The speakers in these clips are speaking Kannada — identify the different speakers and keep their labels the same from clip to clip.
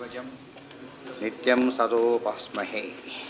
Speaker 1: ಧ್ವಜಂ ನಿತ್ಯಂ ಸದೋಪಾಸ್ಮಹೇ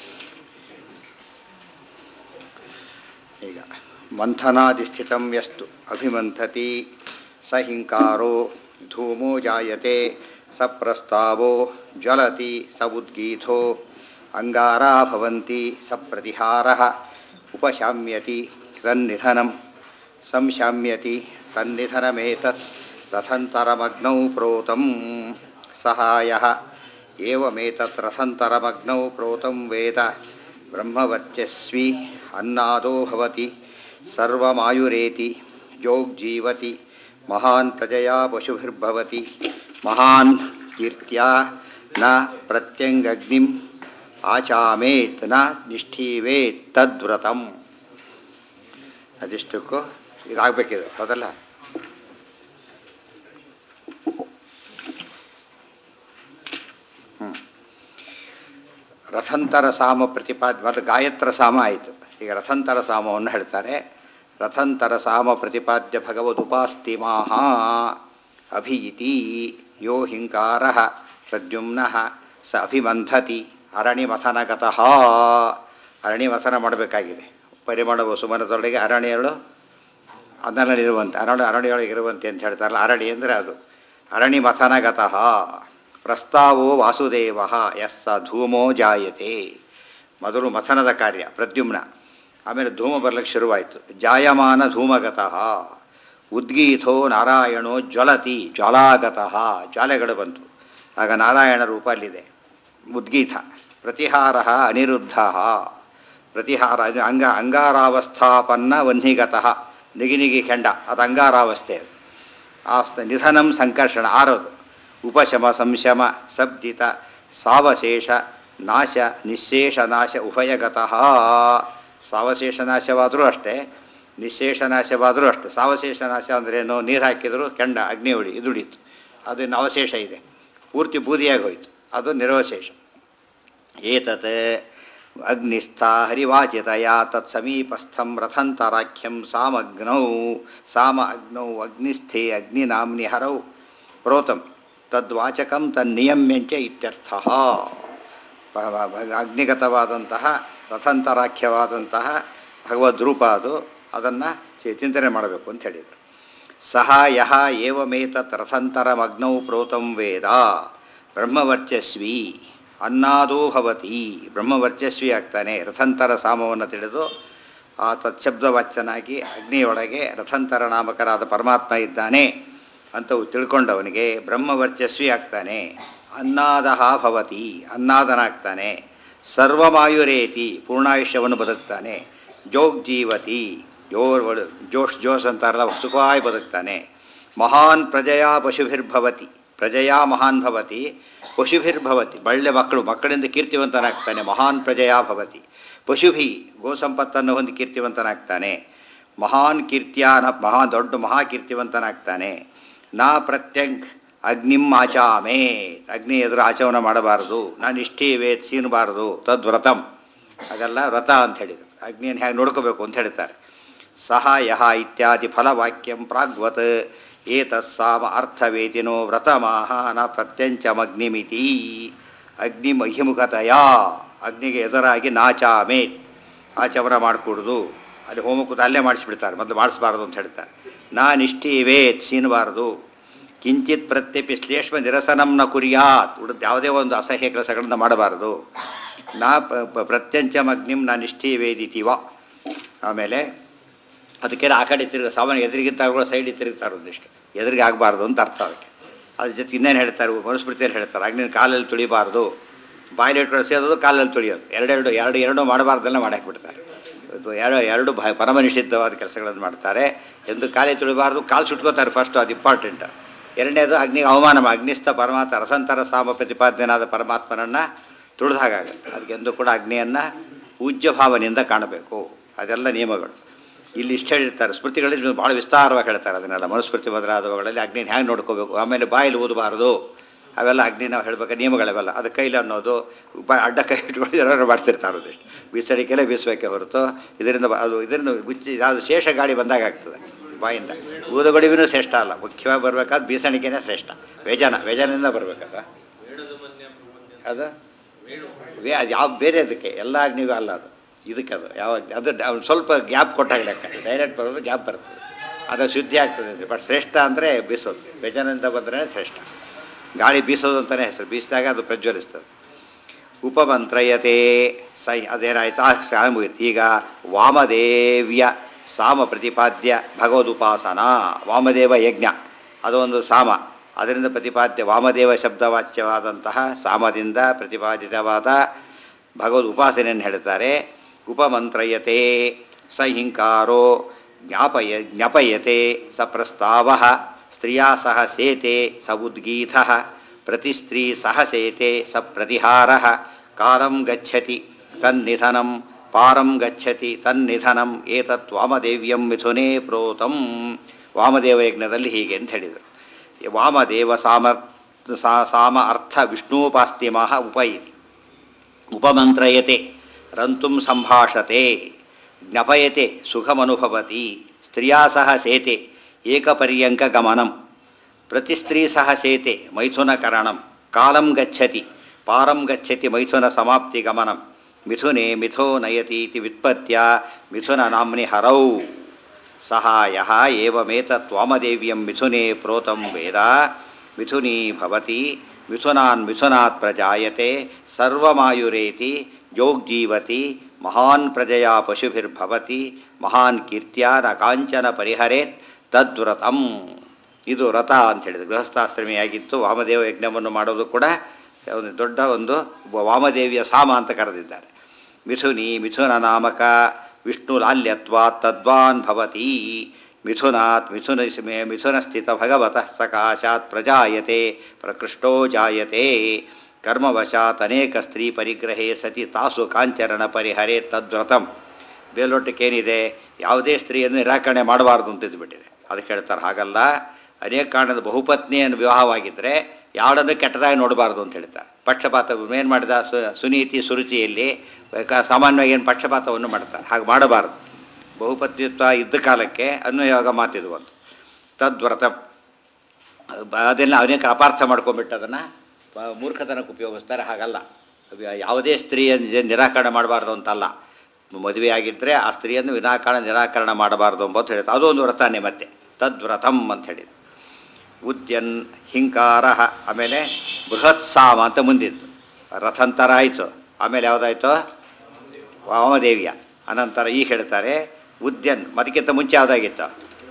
Speaker 1: ಈಗ ಮಂಥನಾದಿಸ್ಥಿತಂ ಯಸ್ತು ಅಭಿಮಂಥತಿ ಸ ಹಿಂಕಾರೋ ಧೂಮೋ ಜಾಯತೆ ಸ ಪ್ರಸ್ತಾವೋ ಜ್ವಲತಿ ಸ ಉದ್ಗೀಥೋ ಅಂಗಾರಾ ಭವಂತಿ ಸ ಪ್ರತಿಹಾರಃ ಉಪಶಾಮ್ಯತಿ ತನ್ನಿಧನಂ ಸಂಶಾಮ್ಯತಿ ತನ್ನಿಧನಮೇತತ್ ರಥಂತರಮಗ್ನೌ ಪ್ರೋತಂ ಸಹಾಯಃ ಏವಮೇತತ್ ರಥಂತರಮಗ್ನೌ ಪ್ರೋತಂ ವೇದ ಬ್ರಹ್ಮವರ್ಚಸ್ವಿ ಅನ್ನಾದೋ ಭವತಿ ಸರ್ವಮಾಯುರೇತಿ ಯೋಗ್ಜೀವತಿ ಮಹಾನ್ ಪ್ರಜಯಾ ಪಶುಭಿರ್ಭವತಿ ಮಹಾನ್ ಕೀರ್ತ್ಯಾ ನ ಪ್ರತ್ಯಂಗಗ್ನಿಂ ಆಚಾಮೇತ್ ನ ನಿಷ್ಠೀವೇತ್ ತದ್ವ್ರತಂ ಅದಿಷ್ಟಕ್ಕೂ ಇದಾಗಬೇಕಿದೆ ಹೌದಲ್ಲ ಹ್ಞೂ ರಥಂತರ ಸಾಮ ಪ್ರತಿಪಾದ ಮತ್ತು ಗಾಯತ್ರ ಸಾಮ ಆಯಿತು ಈಗ ರಥಂತರ ಸಾಮವನ್ನು ಹೇಳ್ತಾರೆ ರಥಂತರ ಸಾಮ ಪ್ರತಿಪಾದ್ಯ ಭಗವದುಪಾಸ್ತಿ ಮಾಹ ಅಭಿಯಿತಿ ಯೋ ಹಿಂಕಾರ ಪ್ರದ್ಯುಮ್ನ ಸ ಅಭಿಮಂಥತಿ ಅರಣಿಮಥನಗತಃ ಅರಣಿಮಥನ ಮಾಡಬೇಕಾಗಿದೆ ಪರಿಮಳವು ಸುಮನದೊಳಗೆ ಅರಣ್ಯಗಳು ಅದರಲ್ಲಿರುವಂತೆ ಅರಣ್ಯ ಅರಣ್ಯೊಳಗೆ ಇರುವಂತೆ ಅಂತ ಹೇಳ್ತಾರಲ್ಲ ಅರಣಿ ಅಂದರೆ ಅದು ಅರಣಿ ಮಥನಗತಃ ಪ್ರಸ್ತಾವೋ ವಾಸುದೇವ ಎಸ್ಸ ಧೂಮೋ ಜಾಯತೆ ಮೊದಲು ಮಥನದ ಕಾರ್ಯ ಪ್ರದ್ಯುಮ್ನ ಆಮೇಲೆ ಧೂಮ ಬರ್ಲಿಕ್ಕೆ ಶುರುವಾಯಿತು ಜಾಯಮಾನ ಧೂಮಗತಃ ಉದ್ಗೀಥೋ ನಾರಾಯಣೋ ಜ್ವಲತಿ ಜ್ವಾಲಾಗತಃ ಜ್ವಾಲೆಗಳು ಬಂತು ಆಗ ನಾರಾಯಣ ರೂಪ ಅಲ್ಲಿದೆ ಉದ್ಗೀತ ಪ್ರತಿಹಾರ ಅನಿರುದ್ಧ ಪ್ರತಿಹಾರ ಇದು ಅಂಗ ಅಂಗಾರಾವಸ್ಥಾಪನ್ನ ವನ್ನಿಗತಃ ನಿಗಿನಿಗಿ ಕೆಂಡ ಅದು ಅಂಗಾರಾವಸ್ಥೆ ಅದು ಆ ಸ್ಥ- ನಿಧನಂ ಸಂಕರ್ಷಣ ಆರೋದು ಉಪಶಮ ಸಂಶಮ ಸಬ್ಜಿತ ಸಾವಶೇಷ ನಾಶ ನಿಶೇಷ ನಾಶ ಉಭಯಗತಃ ಸಾವಶೇಷ ನಾಶವಾದರೂ ಅಷ್ಟೇ ನಿಶೇಷ ನಾಶವಾದರೂ ಅಷ್ಟೇ ಸಾವಶೇಷ ನಾಶ ಅಂದ್ರೇನು ನೀರು ಹಾಕಿದ್ರು ಕೆಂಡ ಅಗ್ನಿ ಹೊಡಿ ಇದುಡಿತು ಅದು ಇನ್ನು ಅವಶೇಷ ಇದೆ ಪೂರ್ತಿ ಬೂದಿಯಾಗಿ ಹೋಯಿತು ಅದು ನಿರವಶೇಷ ಏತತ್ ಅಗ್ನಿಸ್ಥ ಹರಿವಾಚಿತಯ ತತ್ ಸಮೀಪಸ್ಥಂ ರಥಂತರಾಖ್ಯಂ ಸಾಮಗ್ನೌ ಸಾಮ ಅಗ್ನೌ ಅಗ್ನಿಸ್ಥೆ ಅಗ್ನಿನಾಮ್ನಿ ಹರೌ ಪ್ರೋತಂ ತದ್ವಾಚಕಂ ತನ್ನಿಯಮ್ಯಂಚ ಇತ್ಯರ್ಥ ಭ- ಭ- ಭ- ಅಗ್ನಿಗತವಾದಂತಹ ರಥಂತರಾಖ್ಯವಾದಂತಹ ಭಗವದ್ರೂಪ ಅದು ಅದನ್ನು ಚಿಂತನೆ ಮಾಡಬೇಕು ಅಂತ ಹೇಳಿದರು ಸಹ ಯಹ ಏವಮೇತತ್ ರಥಂತರಮಗ್ನೌ ಪ್ರೋತಂ ವೇದ ಬ್ರಹ್ಮವರ್ಚಸ್ವಿ ಅನ್ನಾದೋ ಭವತಿ ಬ್ರಹ್ಮವರ್ಚಸ್ವಿ ಆಗ್ತಾನೆ ರಥಂತರ ಸಾಮವನ್ನು ತಿಳಿದು ಆ ತತ್ಶಬ್ದವಾಚ್ಯನಾಗಿ ಅಗ್ನಿಯೊಳಗೆ ರಥಂತರ ನಾಮಕರಾದ ಪರಮಾತ್ಮ ಇದ್ದಾನೆ ಅಂತ ತಿಳ್ಕೊಂಡವನಿಗೆ ಬ್ರಹ್ಮವರ್ಚಸ್ವಿ ಆಗ್ತಾನೆ ಅನ್ನಾದಹ ಭವತಿ ಅನ್ನಾದನಾಗ್ತಾನೆ ಸರ್ವಮಾಯುರೇತಿ ಪೂರ್ಣಾಯುಷ್ಯವನ್ನು ಬದುಕ್ತಾನೆ ಜೋಗ್ ಜೀವತಿ ಜೋರ್ ಜೋಶ್ ಜೋಶ್ ಅಂತಾರಲ್ಲ ಸುಖವಾಗಿ ಬದುಕ್ತಾನೆ ಮಹಾನ್ ಪ್ರಜೆಯಾ ಪಶುಭಿರ್ಭವತಿ ಪ್ರಜೆಯಾ ಮಹಾನ್ ಭವತಿ ಪಶುಭಿರ್ಭವತಿ ಒಳ್ಳೆ ಮಕ್ಕಳು ಮಕ್ಕಳಿಂದ ಕೀರ್ತಿವಂತನಾಗ್ತಾನೆ ಮಹಾನ್ ಪ್ರಜೆಯಾ ಭವತಿ ಪಶುಭಿ ಗೋ ಸಂಪತ್ತನ್ನು ಹೊಂದಿ ಕೀರ್ತಿವಂತನಾಗ್ತಾನೆ ಮಹಾನ್ ಕೀರ್ತಿಯಾನ ಮಹಾ ದೊಡ್ಡ ಮಹಾಕೀರ್ತಿವಂತನಾಗ್ತಾನೆ ನಾ ಪ್ರತ್ಯಂಗ್ ಅಗ್ನಿಂ ಆಚಾಮೇ ಅಗ್ನಿ ಎದುರು ಆಚಮನ ಮಾಡಬಾರದು ನಾನು ಇಷ್ಟೇ ವೇತ್ ಸೀನಬಾರದು ತದ್ವ್ರತಂ ಅದೆಲ್ಲ ವ್ರತ ಅಂತ ಹೇಳಿದರು ಅಗ್ನಿಯನ್ನು ಹೇಗೆ ನೋಡ್ಕೋಬೇಕು ಅಂತ ಹೇಳ್ತಾರೆ ಸಹ ಯಹ ಇತ್ಯಾದಿ ಫಲವಾಕ್ಯಂ ಪ್ರಾಗ್ವತ್ ಏತಸ್ಸಾಮ ಅರ್ಥವೇದಿನೋ ವ್ರತಮಾಹ ನ ಪ್ರತ್ಯಂಚಮಗ್ನಿಮಿತಿ ಅಗ್ನಿ ಮಹಿಮುಖತೆಯ ಅಗ್ನಿಗೆ ಎದುರಾಗಿ ನಾಚಾಮೇತ್ ಆಚಮನ ಮಾಡಿಕೊಡುದು ಅಲ್ಲಿ ಹೋಮಕೂತ ಅಲ್ಲೇ ಮಾಡಿಸ್ಬಿಡ್ತಾರೆ ಮೊದಲು ಮಾಡಿಸ್ಬಾರ್ದು ಅಂತ ಹೇಳ್ತಾರೆ ನಾನಿಷ್ಠೀವೇತ್ ಸೀನಬಾರದು ಕಿಂಚಿತ್ ಪ್ರತ್ಯಪಿ ಶ್ಲೇಷ್ಮ ನಿರಸನಂ ನ ಕುರಿಯಾತ್ ಉಳಿದ ಯಾವುದೇ ಒಂದು ಅಸಹ್ಯ ಕೆಲಸಗಳನ್ನು ಮಾಡಬಾರದು ನಾ ಪ- ಪ- ಪ್ರತ್ಯಂಚಮಗ್ನಿಂ ನಾ ನಿಷ್ಠೀವೇದಿತಿವ ಆಮೇಲೆ ಅದಕ್ಕೆಲ್ಲ ಆ ಕಡೆ ತಿರುಗ ಸಾಮಾನ್ಯ ಎದುರಿಗಿಂತಾಗಳು ಸೈಡಿಗೆ ತಿರುಗ್ತಾರೆ ಒಂದಿಷ್ಟು ಎದುರಿಗೆ ಆಗಬಾರ್ದು ಅಂತ ಅರ್ಥ ಅದಕ್ಕೆ ಅದ್ರ ಜೊತೆ ಇನ್ನೇನು ಹೇಳ್ತಾರೆ ಮನುಸ್ಮೃತಿಯಲ್ಲಿ ಹೇಳ್ತಾರೆ ಅಗ್ನಿನ ಕಾಲಲ್ಲಿ ತುಳಿಬಾರ್ದು ಬಾಯಲ್ಲಿ ಇಟ್ಕೊಂಡು ಸೇದೋದು ಕಾಲಲ್ಲಿ ತುಳಿಯೋದು ಎರಡೆರಡು ಎರಡು ಎರಡು ಮಾಡಬಾರ್ದೆಲ್ಲ ಮಾಡಾಕ್ಬಿಡ್ತಾರೆ ಇದು ಎರಡು ಎರಡು ಭ ಪರಮ ನಿಷಿದ್ಧವಾದ ಕೆಲಸಗಳನ್ನು ಮಾಡ್ತಾರೆ ಎಂದು ಕಾಲೇ ತುಳಿಬಾರ್ದು ಕಾಲು ಸುಟ್ಕೋತಾರೆ ಫಸ್ಟು ಅದು ಇಂಪಾರ್ಟೆಂಟ್ ಎರಡನೇದು ಅಗ್ನಿಗೆ ಅವಮಾನ ಮಾ- ಅಗ್ನಿಸ್ಥ ಪರಮಾತ್ಮ ರಥಂತರ ಸಾಮ ಪ್ರತಿಪಾದನೆಯಾದ ಪರಮಾತ್ಮನನ್ನು ತುಳಿದ ಹಾಗಾಗುತ್ತೆ ಅದಕ್ಕೆಂದು ಕೂಡ ಅಗ್ನಿಯನ್ನು ಪೂಜ್ಯ ಭಾವನೆಯಿಂದ ಕಾಣಬೇಕು ಅದೆಲ್ಲ ನಿಯಮಗಳು ಇಲ್ಲಿ ಇಷ್ಟು ಹೇಳಿರ್ತಾರೆ ಸ್ಮೃತಿಗಳಲ್ಲಿ ಭಾಳ ವಿಸ್ತಾರವಾಗಿ ಹೇಳ್ತಾರೆ ಅದನ್ನೆಲ್ಲ ಮನುಸ್ಮೃತಿ ಮೊದಲಾದವುಗಳಲ್ಲಿ ಅಗ್ನಿನ ಹ್ಯಾಂಗೆ ನೋಡ್ಕೋಬೇಕು ಆಮೇಲೆ ಬಾಯಲ್ಲಿ ಊದಬಾರ್ದು ಅವೆಲ್ಲ ಅಗ್ನಿ ನಾವು ಹೇಳ್ಬೇಕು ನಿಯಮಗಳವೆಲ್ಲ ಅದು ಕೈಲಿ ಅನ್ನೋದು ಬ ಅಡ್ಡ ಕೈ ಇಟ್ಕೊಂಡು ಎಲ್ಲರೂ ಮಾಡ್ತಿರ್ತಾರೆ ಅದಷ್ಟು ಬೀಸಡಿಕೆಲ್ಲ ಬೀಸಬೇಕೆ ಹೊರತು ಇದರಿಂದ ಬ- ಅದು ಇದರಿಂದ ಮುಚ್ಚಿ ಅದು ಶೇಷ ಗಾಳಿ ಬಂದಾಗ ಆಗ್ತದೆ ಬಾಯಿಂದ ಊದುಗಡಿವಿನೂ ಶ್ರೇಷ್ಠ ಅಲ್ಲ ಮುಖ್ಯವಾಗಿ ಬರಬೇಕಾದ್ರೆ ಬೀಸಣಿಗೆನೇ ಶ್ರೇಷ್ಠ ವ್ಯಜನ ವ್ಯಜನದಿಂದ ಬರಬೇಕಲ್ಲ
Speaker 2: ವೇಣುದು ಮನ್ಯ
Speaker 1: ಅದು ವೇ ಅದು ಯಾವ ಬೇರೆ ಅದಕ್ಕೆ ಎಲ್ಲ ನೀವು ಅಲ್ಲ ಅದು ಇದಕ್ಕೆ ಅದು ಯಾವ ಅದು ಡ- ಒಂದು ಸ್ವಲ್ಪ ಗ್ಯಾಪ್ ಕೊಟ್ಟಾಗ ಲೆಕ್ಕ ಡೈರೆಕ್ಟ್ ಬರೋದು ಗ್ಯಾಪ್ ಬರ್ತದೆ ಅದು ಶುದ್ಧಿ ಆಗ್ತದೆ ಬಟ್ ಶ್ರೇಷ್ಠ ಅಂದರೆ ಬೀಸೋದು ಬೇಜಾನಿಂದ ಬಂದರೆ ಶ್ರೇಷ್ಠ ಗಾಳಿ ಬೀಸೋದು ಅಂತಲೇ ಹೆಸರು ಬೀಸಿದಾಗ ಅದು ಪ್ರಜ್ವಲಿಸ್ತದೆ ಉಪಮಂತ್ರಯತೆ ಸೈ ಅದೇನಾಯ್ತು ಆ ಕ್ಷಣ ಮುಗೀತು ಈಗ ವಾಮದೇವ್ಯ ಸಾಮ ಪ್ರತಿಪಾದ್ಯ ಭಗವದುಪಾಸನಾ ವಾಮದೇವ ಯಜ್ಞ ಅದೊಂದು ಸಾಮ ಅದರಿಂದ ಪ್ರತಿಪಾದ್ಯ ವಾಮದೇವ ಶಬ್ದವಾಚ್ಯವಾದಂತಹ ಸಾಮದಿಂದ ಪ್ರತಿಪಾದಿತವಾದ ಭಗವದ್ ಉಪಾಸನೆಯನ್ನು ಹೇಳ್ತಾರೆ ಉಪಮಂತ್ರಯತೆ ಸ ಹಿಂಕಾರೋ ಜ್ಞಾಪಯ ಜ್ಞಾಪಯತೆ ಸ ಪ್ರಸ್ತಾವ ಸ್ತ್ರಿಯಾ ಸಹ ಸೇತೆ ಸ ಉದ್ಗೀತ ಪ್ರತಿಸ್ತ್ರೀ ಸಹ ಸೇತೆ ಸ ಪ್ರತಿಹಾರ ಕಾಲಂ ಗಚ್ಚತಿ ತನ್ನಿಧನಂ ಪಾರಂ ಗಚ್ಚತಿ ತನ್ನಿಧನಂ ಏತತ್ ವಾಮದೇವ್ಯಂ ಮಿಥುನೇ ಪ್ರೋತಂ ವಾಮದೇವ ಯಜ್ಞದಲ್ಲಿ ಹೀಗೆ ಅಂತ ಹೇಳಿದರು ವಾಮದೇವ ಸಾಮ ಸಾ- ಸಾಮ ಅರ್ಥ ವಿಷ್ಣೂಪಾಸ್ತಿಮಃ ಉಪಯಿತಿ ಉಪಮಂತ್ರಯತೆ ರಂತುಂ ಸಂಭಾಷತೆ ಜ್ಞಪಯತೆ ಸುಖಮನುಭವತಿ ಸ್ತ್ರಿಯಾ ಸಹ ಸೇತೆ ಏಕಪರ್ಯಂಕ ಗಮನಂ ಪ್ರತಿಸ್ತ್ರೀ ಸಹ ಸೇತೆ ಮೈಥುನಕರಣಂ ಕಾಲಂ ಗಚ್ಚತಿ ಪಾರಂ ಗಚ್ಚತಿ ಮೈಥುನ ಸಮಾಪ್ತಿ ಗಮನಂ ಮಿಥುನೆ ಮಿಥೋ ನಯತೀತಿ ವ್ಯುತ್ಪತ್ಯ ಮಿಥುನ ನಾಮ್ನಿ ಹರೌ ಸಹಾಯ ಏವಮೇತತ್ ವಾಮದೇವ್ಯಂ ಮಿಥುನೆ ಪ್ರೋತಂ ವೇದ ಮಿಥುನೀ ಭವತಿ ಮಿಥುನಾನ್ ಮಿಥುನಾತ್ ಪ್ರಜಾಯತೆ ಸರ್ವಮಾಯುರೇತಿ ಯೋಗ್ಜೀವತಿ ಮಹಾನ್ ಪ್ರಜೆಯ ಪಶುಭಿರ್ಭವತಿ ಮಹಾನ್ ಕೀರ್ತ್ಯ ನ ಕಾಂಚನ ಪರಿಹರೇತ್ ತದ್ವ್ರತಂ ಇದು ವ್ರತ ಅಂತ ಹೇಳಿದ್ರು ಗೃಹಸ್ಥಾಶ್ರಮಿಯಾಗಿತ್ತು ವಾಮದೇವ ಯಜ್ಞವನ್ನು ಮಾಡೋದು ಕೂಡ ಒಂದು ದೊಡ್ಡ ಒಂದು ವಾಮದೇವಿಯ ಸಾಮ ಅಂತ ಕರೆದಿದ್ದಾರೆ ಮಿಥುನಿ ಮಿಥುನ ನಾಮಕ ವಿಷ್ಣು ಲಾಲ್ಯತ್ವಾತ್ ತದ್ವಾನ್ ಭವತಿ ಮಿಥುನಾತ್ ಮಿಥುನ ಮಿಥುನ ಸ್ಥಿತ ಭಗವತಃ ಸಕಾಶಾತ್ ಪ್ರಜಾಯತೆ ಪ್ರಕೃಷ್ಟೋ ಜಾಯತೆ ಕರ್ಮವಶಾತ್ ಅನೇಕ ಸ್ತ್ರೀ ಪರಿಗ್ರಹೇ ಸತಿ ತಾಸು ಕಾಂಚರಣ ಪರಿಹರೇ ತದ್ವ್ರತಂ ಬೇಲೊಟ್ಟಕ್ಕೇನಿದೆ ಯಾವುದೇ ಸ್ತ್ರೀಯನ್ನು ನಿರಾಕರಣೆ ಮಾಡಬಾರ್ದು ಅಂತ ಇದ್ಬಿಟ್ಟಿದೆ ಅದಕ್ಕೆ ಹೇಳ್ತಾರೆ ಹಾಗಲ್ಲ ಅನೇಕ ಕಾರಣದ ಬಹುಪತ್ನಿಯನ್ನು ವಿವಾಹವಾಗಿದ್ದರೆ ಯಾರನ್ನು ಕೆಟ್ಟದಾಗಿ ನೋಡಬಾರ್ದು ಅಂತ ಹೇಳ್ತಾರೆ ಪಕ್ಷಪಾತ ಏನು ಮಾಡಿದ ಸು ಸುನೀತಿ ಸುರುಚಿಯಲ್ಲಿ ಕ- ಸಾಮಾನ್ಯವಾಗಿ ಏನು ಪಕ್ಷಪಾತವನ್ನು ಮಾಡ್ತಾರೆ ಹಾಗೆ ಮಾಡಬಾರ್ದು ಬಹುಪತ್ನಿತ್ವ ಇದ್ದ ಕಾಲಕ್ಕೆ ಅನ್ವಯೋಗ ಮಾತಿದು ಒಂದು ತದ್ವ್ರತ ಬ- ಅದೆಲ್ಲ ಅನೇಕ ಅಪಾರ್ಥ ಮಾಡ್ಕೊಂಡ್ಬಿಟ್ಟು ಅದನ್ನು ಮೂರ್ಖತನಕ್ಕೆ ಉಪಯೋಗಿಸ್ತಾರೆ ಹಾಗಲ್ಲ ಅದು ಯಾವುದೇ ಸ್ತ್ರೀಯನ್ನು ನಿರಾಕರಣೆ ಮಾಡಬಾರ್ದು ಅಂತಲ್ಲ ಮದುವೆ ಆಗಿದ್ದರೆ ಆ ಸ್ತ್ರೀಯನ್ನು ವಿನಾಕಾರಣ ನಿರಾಕರಣೆ ಮಾಡಬಾರ್ದು ಎಂಬುದು ಹೇಳ್ತಾರೆ ಅದು ಒಂದು ವ್ರತಾನೆ ಮತ್ತೆ ತದ್ವ್ರತಂ ಅಂತ ಹೇಳಿದ್ರು ಉದ್ಯನ್ ಹಿಂಕಾರ ಆಮೇಲೆ ಬೃಹತ್ ಸಾಮ ಅಂತ ಮುಂದಿತ್ತು ರಥಂತರ ಆಯಿತು ಆಮೇಲೆ ಯಾವುದಾಯ್ತು ವಾಮದೇವಿಯ ಅನಂತರ ಈಗ ಹೇಳ್ತಾರೆ ಉದ್ಯನ್ ಅದಕ್ಕಿಂತ ಮುಂಚೆ ಯಾವುದಾಗಿತ್ತು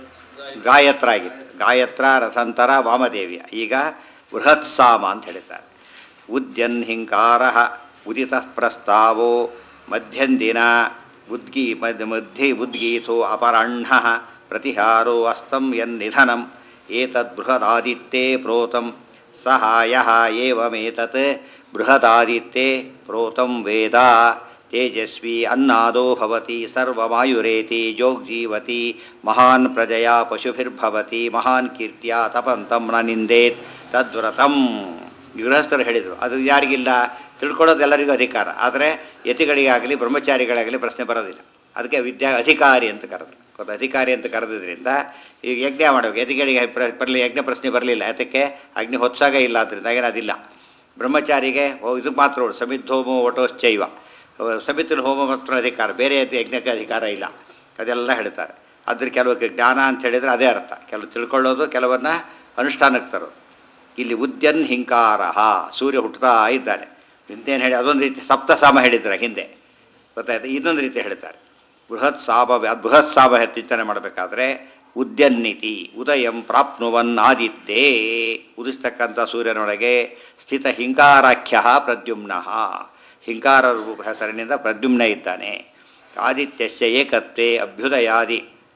Speaker 1: ಗಾಯತ್ರ ಆಗಿತ್ತು ಗಾಯತ್ರ ರಥಂತರ ವಾಮದೇವಿಯ ಈಗ ಬೃಹತ್ ಸಾಮ ಅಂತ ಹೇಳ್ತಾರೆ ಉದ್ಯನ್ ಹಿಂಕಾರ ಉದಿತ ಪ್ರಸ್ತಾವೋ ಮಧ್ಯಂದಿನ ಉದ್ಗೀ ಮದ್ ಮಧ್ಯೆ ಉದ್ಗೀತೋ ಅಪರಾಹ್ಣ ಪ್ರತಿಹಾರೋ ಅಸ್ತಂ ಯನ್ನಿಧನಂ ಏತದ್ ಬೃಹದಾದಿತ್ಯೆ ಪ್ರೋತಂ ಸಹಾಯ ಏವಮೇತತ್ ಬೃಹದಾದಿತ್ಯೆ ಪ್ರೋತಂ ವೇದ ತೇಜಸ್ವಿ ಅನ್ನಾದೋ ಭವತಿ ಸರ್ವಮಾಯುರೇತಿ ಜೋಗ್ಜೀವತಿ ಮಹಾನ್ ಪ್ರಜೆಯ ಪಶುಭಿರ್ಭವತಿ ಮಹಾನ್ ಕೀರ್ತಿಯ ತಪಂತಂ ನ ನಿಂದೇತ್ ತದ್ವ್ರತಂ ಗೃಹಸ್ಥರು ಹೇಳಿದರು ಅದು ಯಾರಿಗಿಲ್ಲ ತಿಳ್ಕೊಳ್ಳೋದು ಎಲ್ಲರಿಗೂ ಅಧಿಕಾರ ಆದರೆ ಯತಿಗಳಿಗಾಗಲಿ ಬ್ರಹ್ಮಚಾರಿಗಳಾಗಲಿ ಪ್ರಶ್ನೆ ಬರೋದಿಲ್ಲ ಅದಕ್ಕೆ ವಿದ್ಯಾ ಅಧಿಕಾರಿ ಅಂತ ಕರೆದ್ರು ಗೊತ್ತಾ? ಅಧಿಕಾರಿ ಅಂತ ಕರೆದಿದ್ರಿಂದ ಈಗ ಯಜ್ಞ ಮಾಡಬೇಕು ಯತಿಗಳಿಗೆ ಪ್ರ- ಬರಲಿ ಯಜ್ಞ ಪ್ರಶ್ನೆ ಬರಲಿಲ್ಲ ಯಾತಕ್ಕೆ ಅಗ್ನಿ ಹೊತ್ಸಾಗ ಇಲ್ಲ ಅದರಿಂದ ಏನಾದಿಲ್ಲ ಬ್ರಹ್ಮಚಾರಿಗೆ ಓ ಇದು ಮಾತ್ರ ನೋಡು ಸಮಿದ್ಧೋಮೋ ಒಟೋಶ್ಚೈವ ಸಮಿತಿನ ಹೋಮ ಮಾತ್ರ ಅಧಿಕಾರ ಬೇರೆ ಯಜ್ಞ- ಯಜ್ಞಕ್ಕೆ ಅಧಿಕಾರ ಇಲ್ಲ ಅದೆಲ್ಲ ಹೇಳ್ತಾರೆ ಅದ್ರ ಕೆಲವು ಜ್ಞಾನ ಅಂತ ಹೇಳಿದರೆ ಅದೇ ಅರ್ಥ ಕೆಲವು ತಿಳ್ಕೊಳ್ಳೋದು ಕೆಲವನ್ನ ಅನುಷ್ಠಾನಕ್ಕೆ ತರೋದು ಇಲ್ಲಿ ಉದ್ಯನ್ ಹಿಂಕಾರ ಸೂರ್ಯ ಹುಟ್ಟುತ್ತಾ ಇದ್ದಾನೆ ಇಂತೇನು ಹೇಳಿ ಅದೊಂದು ರೀತಿ ಸಪ್ತಸಾಮ ಹೇಳಿದ್ದಾರೆ ಹಿಂದೆ ಗೊತ್ತಾಯ್ತು ಇನ್ನೊಂದು ರೀತಿ ಹೇಳ್ತಾರೆ ಬೃಹತ್ ಸಾಮ ಬೃಹತ್ ಸಾಮ ಚಿಂತನೆ ಮಾಡಬೇಕಾದ್ರೆ ಉದ್ಯನ್ನೀತಿ ಉದಯಂ ಪ್ರಾಪ್ನುವನ್ ಆದಿತ್ಯೇ ಉದಿಸ್ತಕ್ಕಂಥ ಸೂರ್ಯನೊಳಗೆ ಸ್ಥಿತ ಹಿಂಕಾರಾಖ್ಯ ಪ್ರದ್ಯುಮ್ನ ಹಿಂಕಾರ ರೂಪ ಹೆಸರಿನಿಂದ ಪ್ರದ್ಯುಮ್ನ ಇದ್ದಾನೆ ಆದಿತ್ಯಸ್ಯ ಏಕತ್ವೇ ಅಭ್ಯುದಯಾದಿ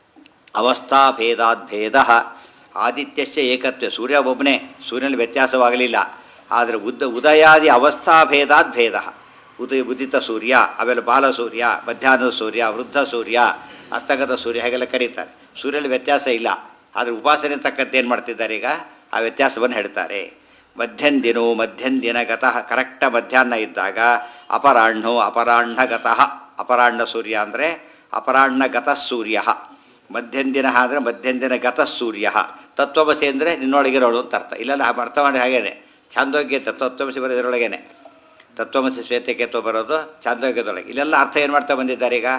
Speaker 1: ಅವಸ್ಥಾಭೇದಾದ್ಭೇದ ಆದಿತ್ಯಸ್ಯ ಏಕತ್ವ ಸೂರ್ಯ ಒಬ್ಬನೇ ಸೂರ್ಯನಲ್ಲಿ ವ್ಯತ್ಯಾಸವಾಗಲಿಲ್ಲ ಆದರೆ ಉದ್ದ ಉದಯಾದಿ ಅವಸ್ಥಾಭೇದಾದ್ ಭೇದ ಉದಯ ಉದಿತ ಸೂರ್ಯ ಆಮೇಲೆ ಬಾಲ ಸೂರ್ಯ ಮಧ್ಯಾಹ್ನದ ಸೂರ್ಯ ವೃದ್ಧ ಸೂರ್ಯ ಅಸ್ತಗತ ಸೂರ್ಯ ಹಾಗೆಲ್ಲ ಕರೀತಾರೆ ಸೂರ್ಯನಲ್ಲಿ ವ್ಯತ್ಯಾಸ ಇಲ್ಲ ಆದರೆ ಉಪಾಸನೆ ತಕ್ಕಂತೆ ಏನು ಮಾಡ್ತಿದ್ದಾರೆ ಈಗ ಆ ವ್ಯತ್ಯಾಸವನ್ನು ಹೇಳ್ತಾರೆ ಮಧ್ಯಂದಿನೋ ಮಧ್ಯಂದಿನ ಗತಃ ಕರೆಕ್ಟ ಮಧ್ಯಾಹ್ನ ಇದ್ದಾಗ ಅಪರಾಹ್ನೋ ಅಪರಾಹ್ನ ಗತಃ ಅಪರಾಹ್ನ ಸೂರ್ಯ ಅಂದರೆ ಅಪರಾಹ್ನ ಗತಃ ಸೂರ್ಯ ಮಧ್ಯಂದಿನ ಅಂದರೆ ಮಧ್ಯಂದಿನ ಗತಃ ಸೂರ್ಯ ತತ್ವಮಸಿ ಅಂದರೆ ನಿನ್ನೊಳಗಿರೋಳು ಅಂತ ಅರ್ಥ ಇಲ್ಲೆಲ್ಲ ಅರ್ಥ ಮಾಡಿ ಹಾಗೇನೆ ಛಾಂದೋಗ್ಯ ತತ್ವಮಸಿ ಬರೋದ್ರೊಳಗೇನೆ ತತ್ವಮಸಿ ಶ್ವೇತಕೇತು ಬರೋದು ಚಾಂದ್ರೋಗ್ಯದೊಳಗೆ ಇಲ್ಲೆಲ್ಲ ಅರ್ಥ ಏನು ಮಾಡ್ತಾ ಬಂದಿದ್ದಾರೆ ಈಗ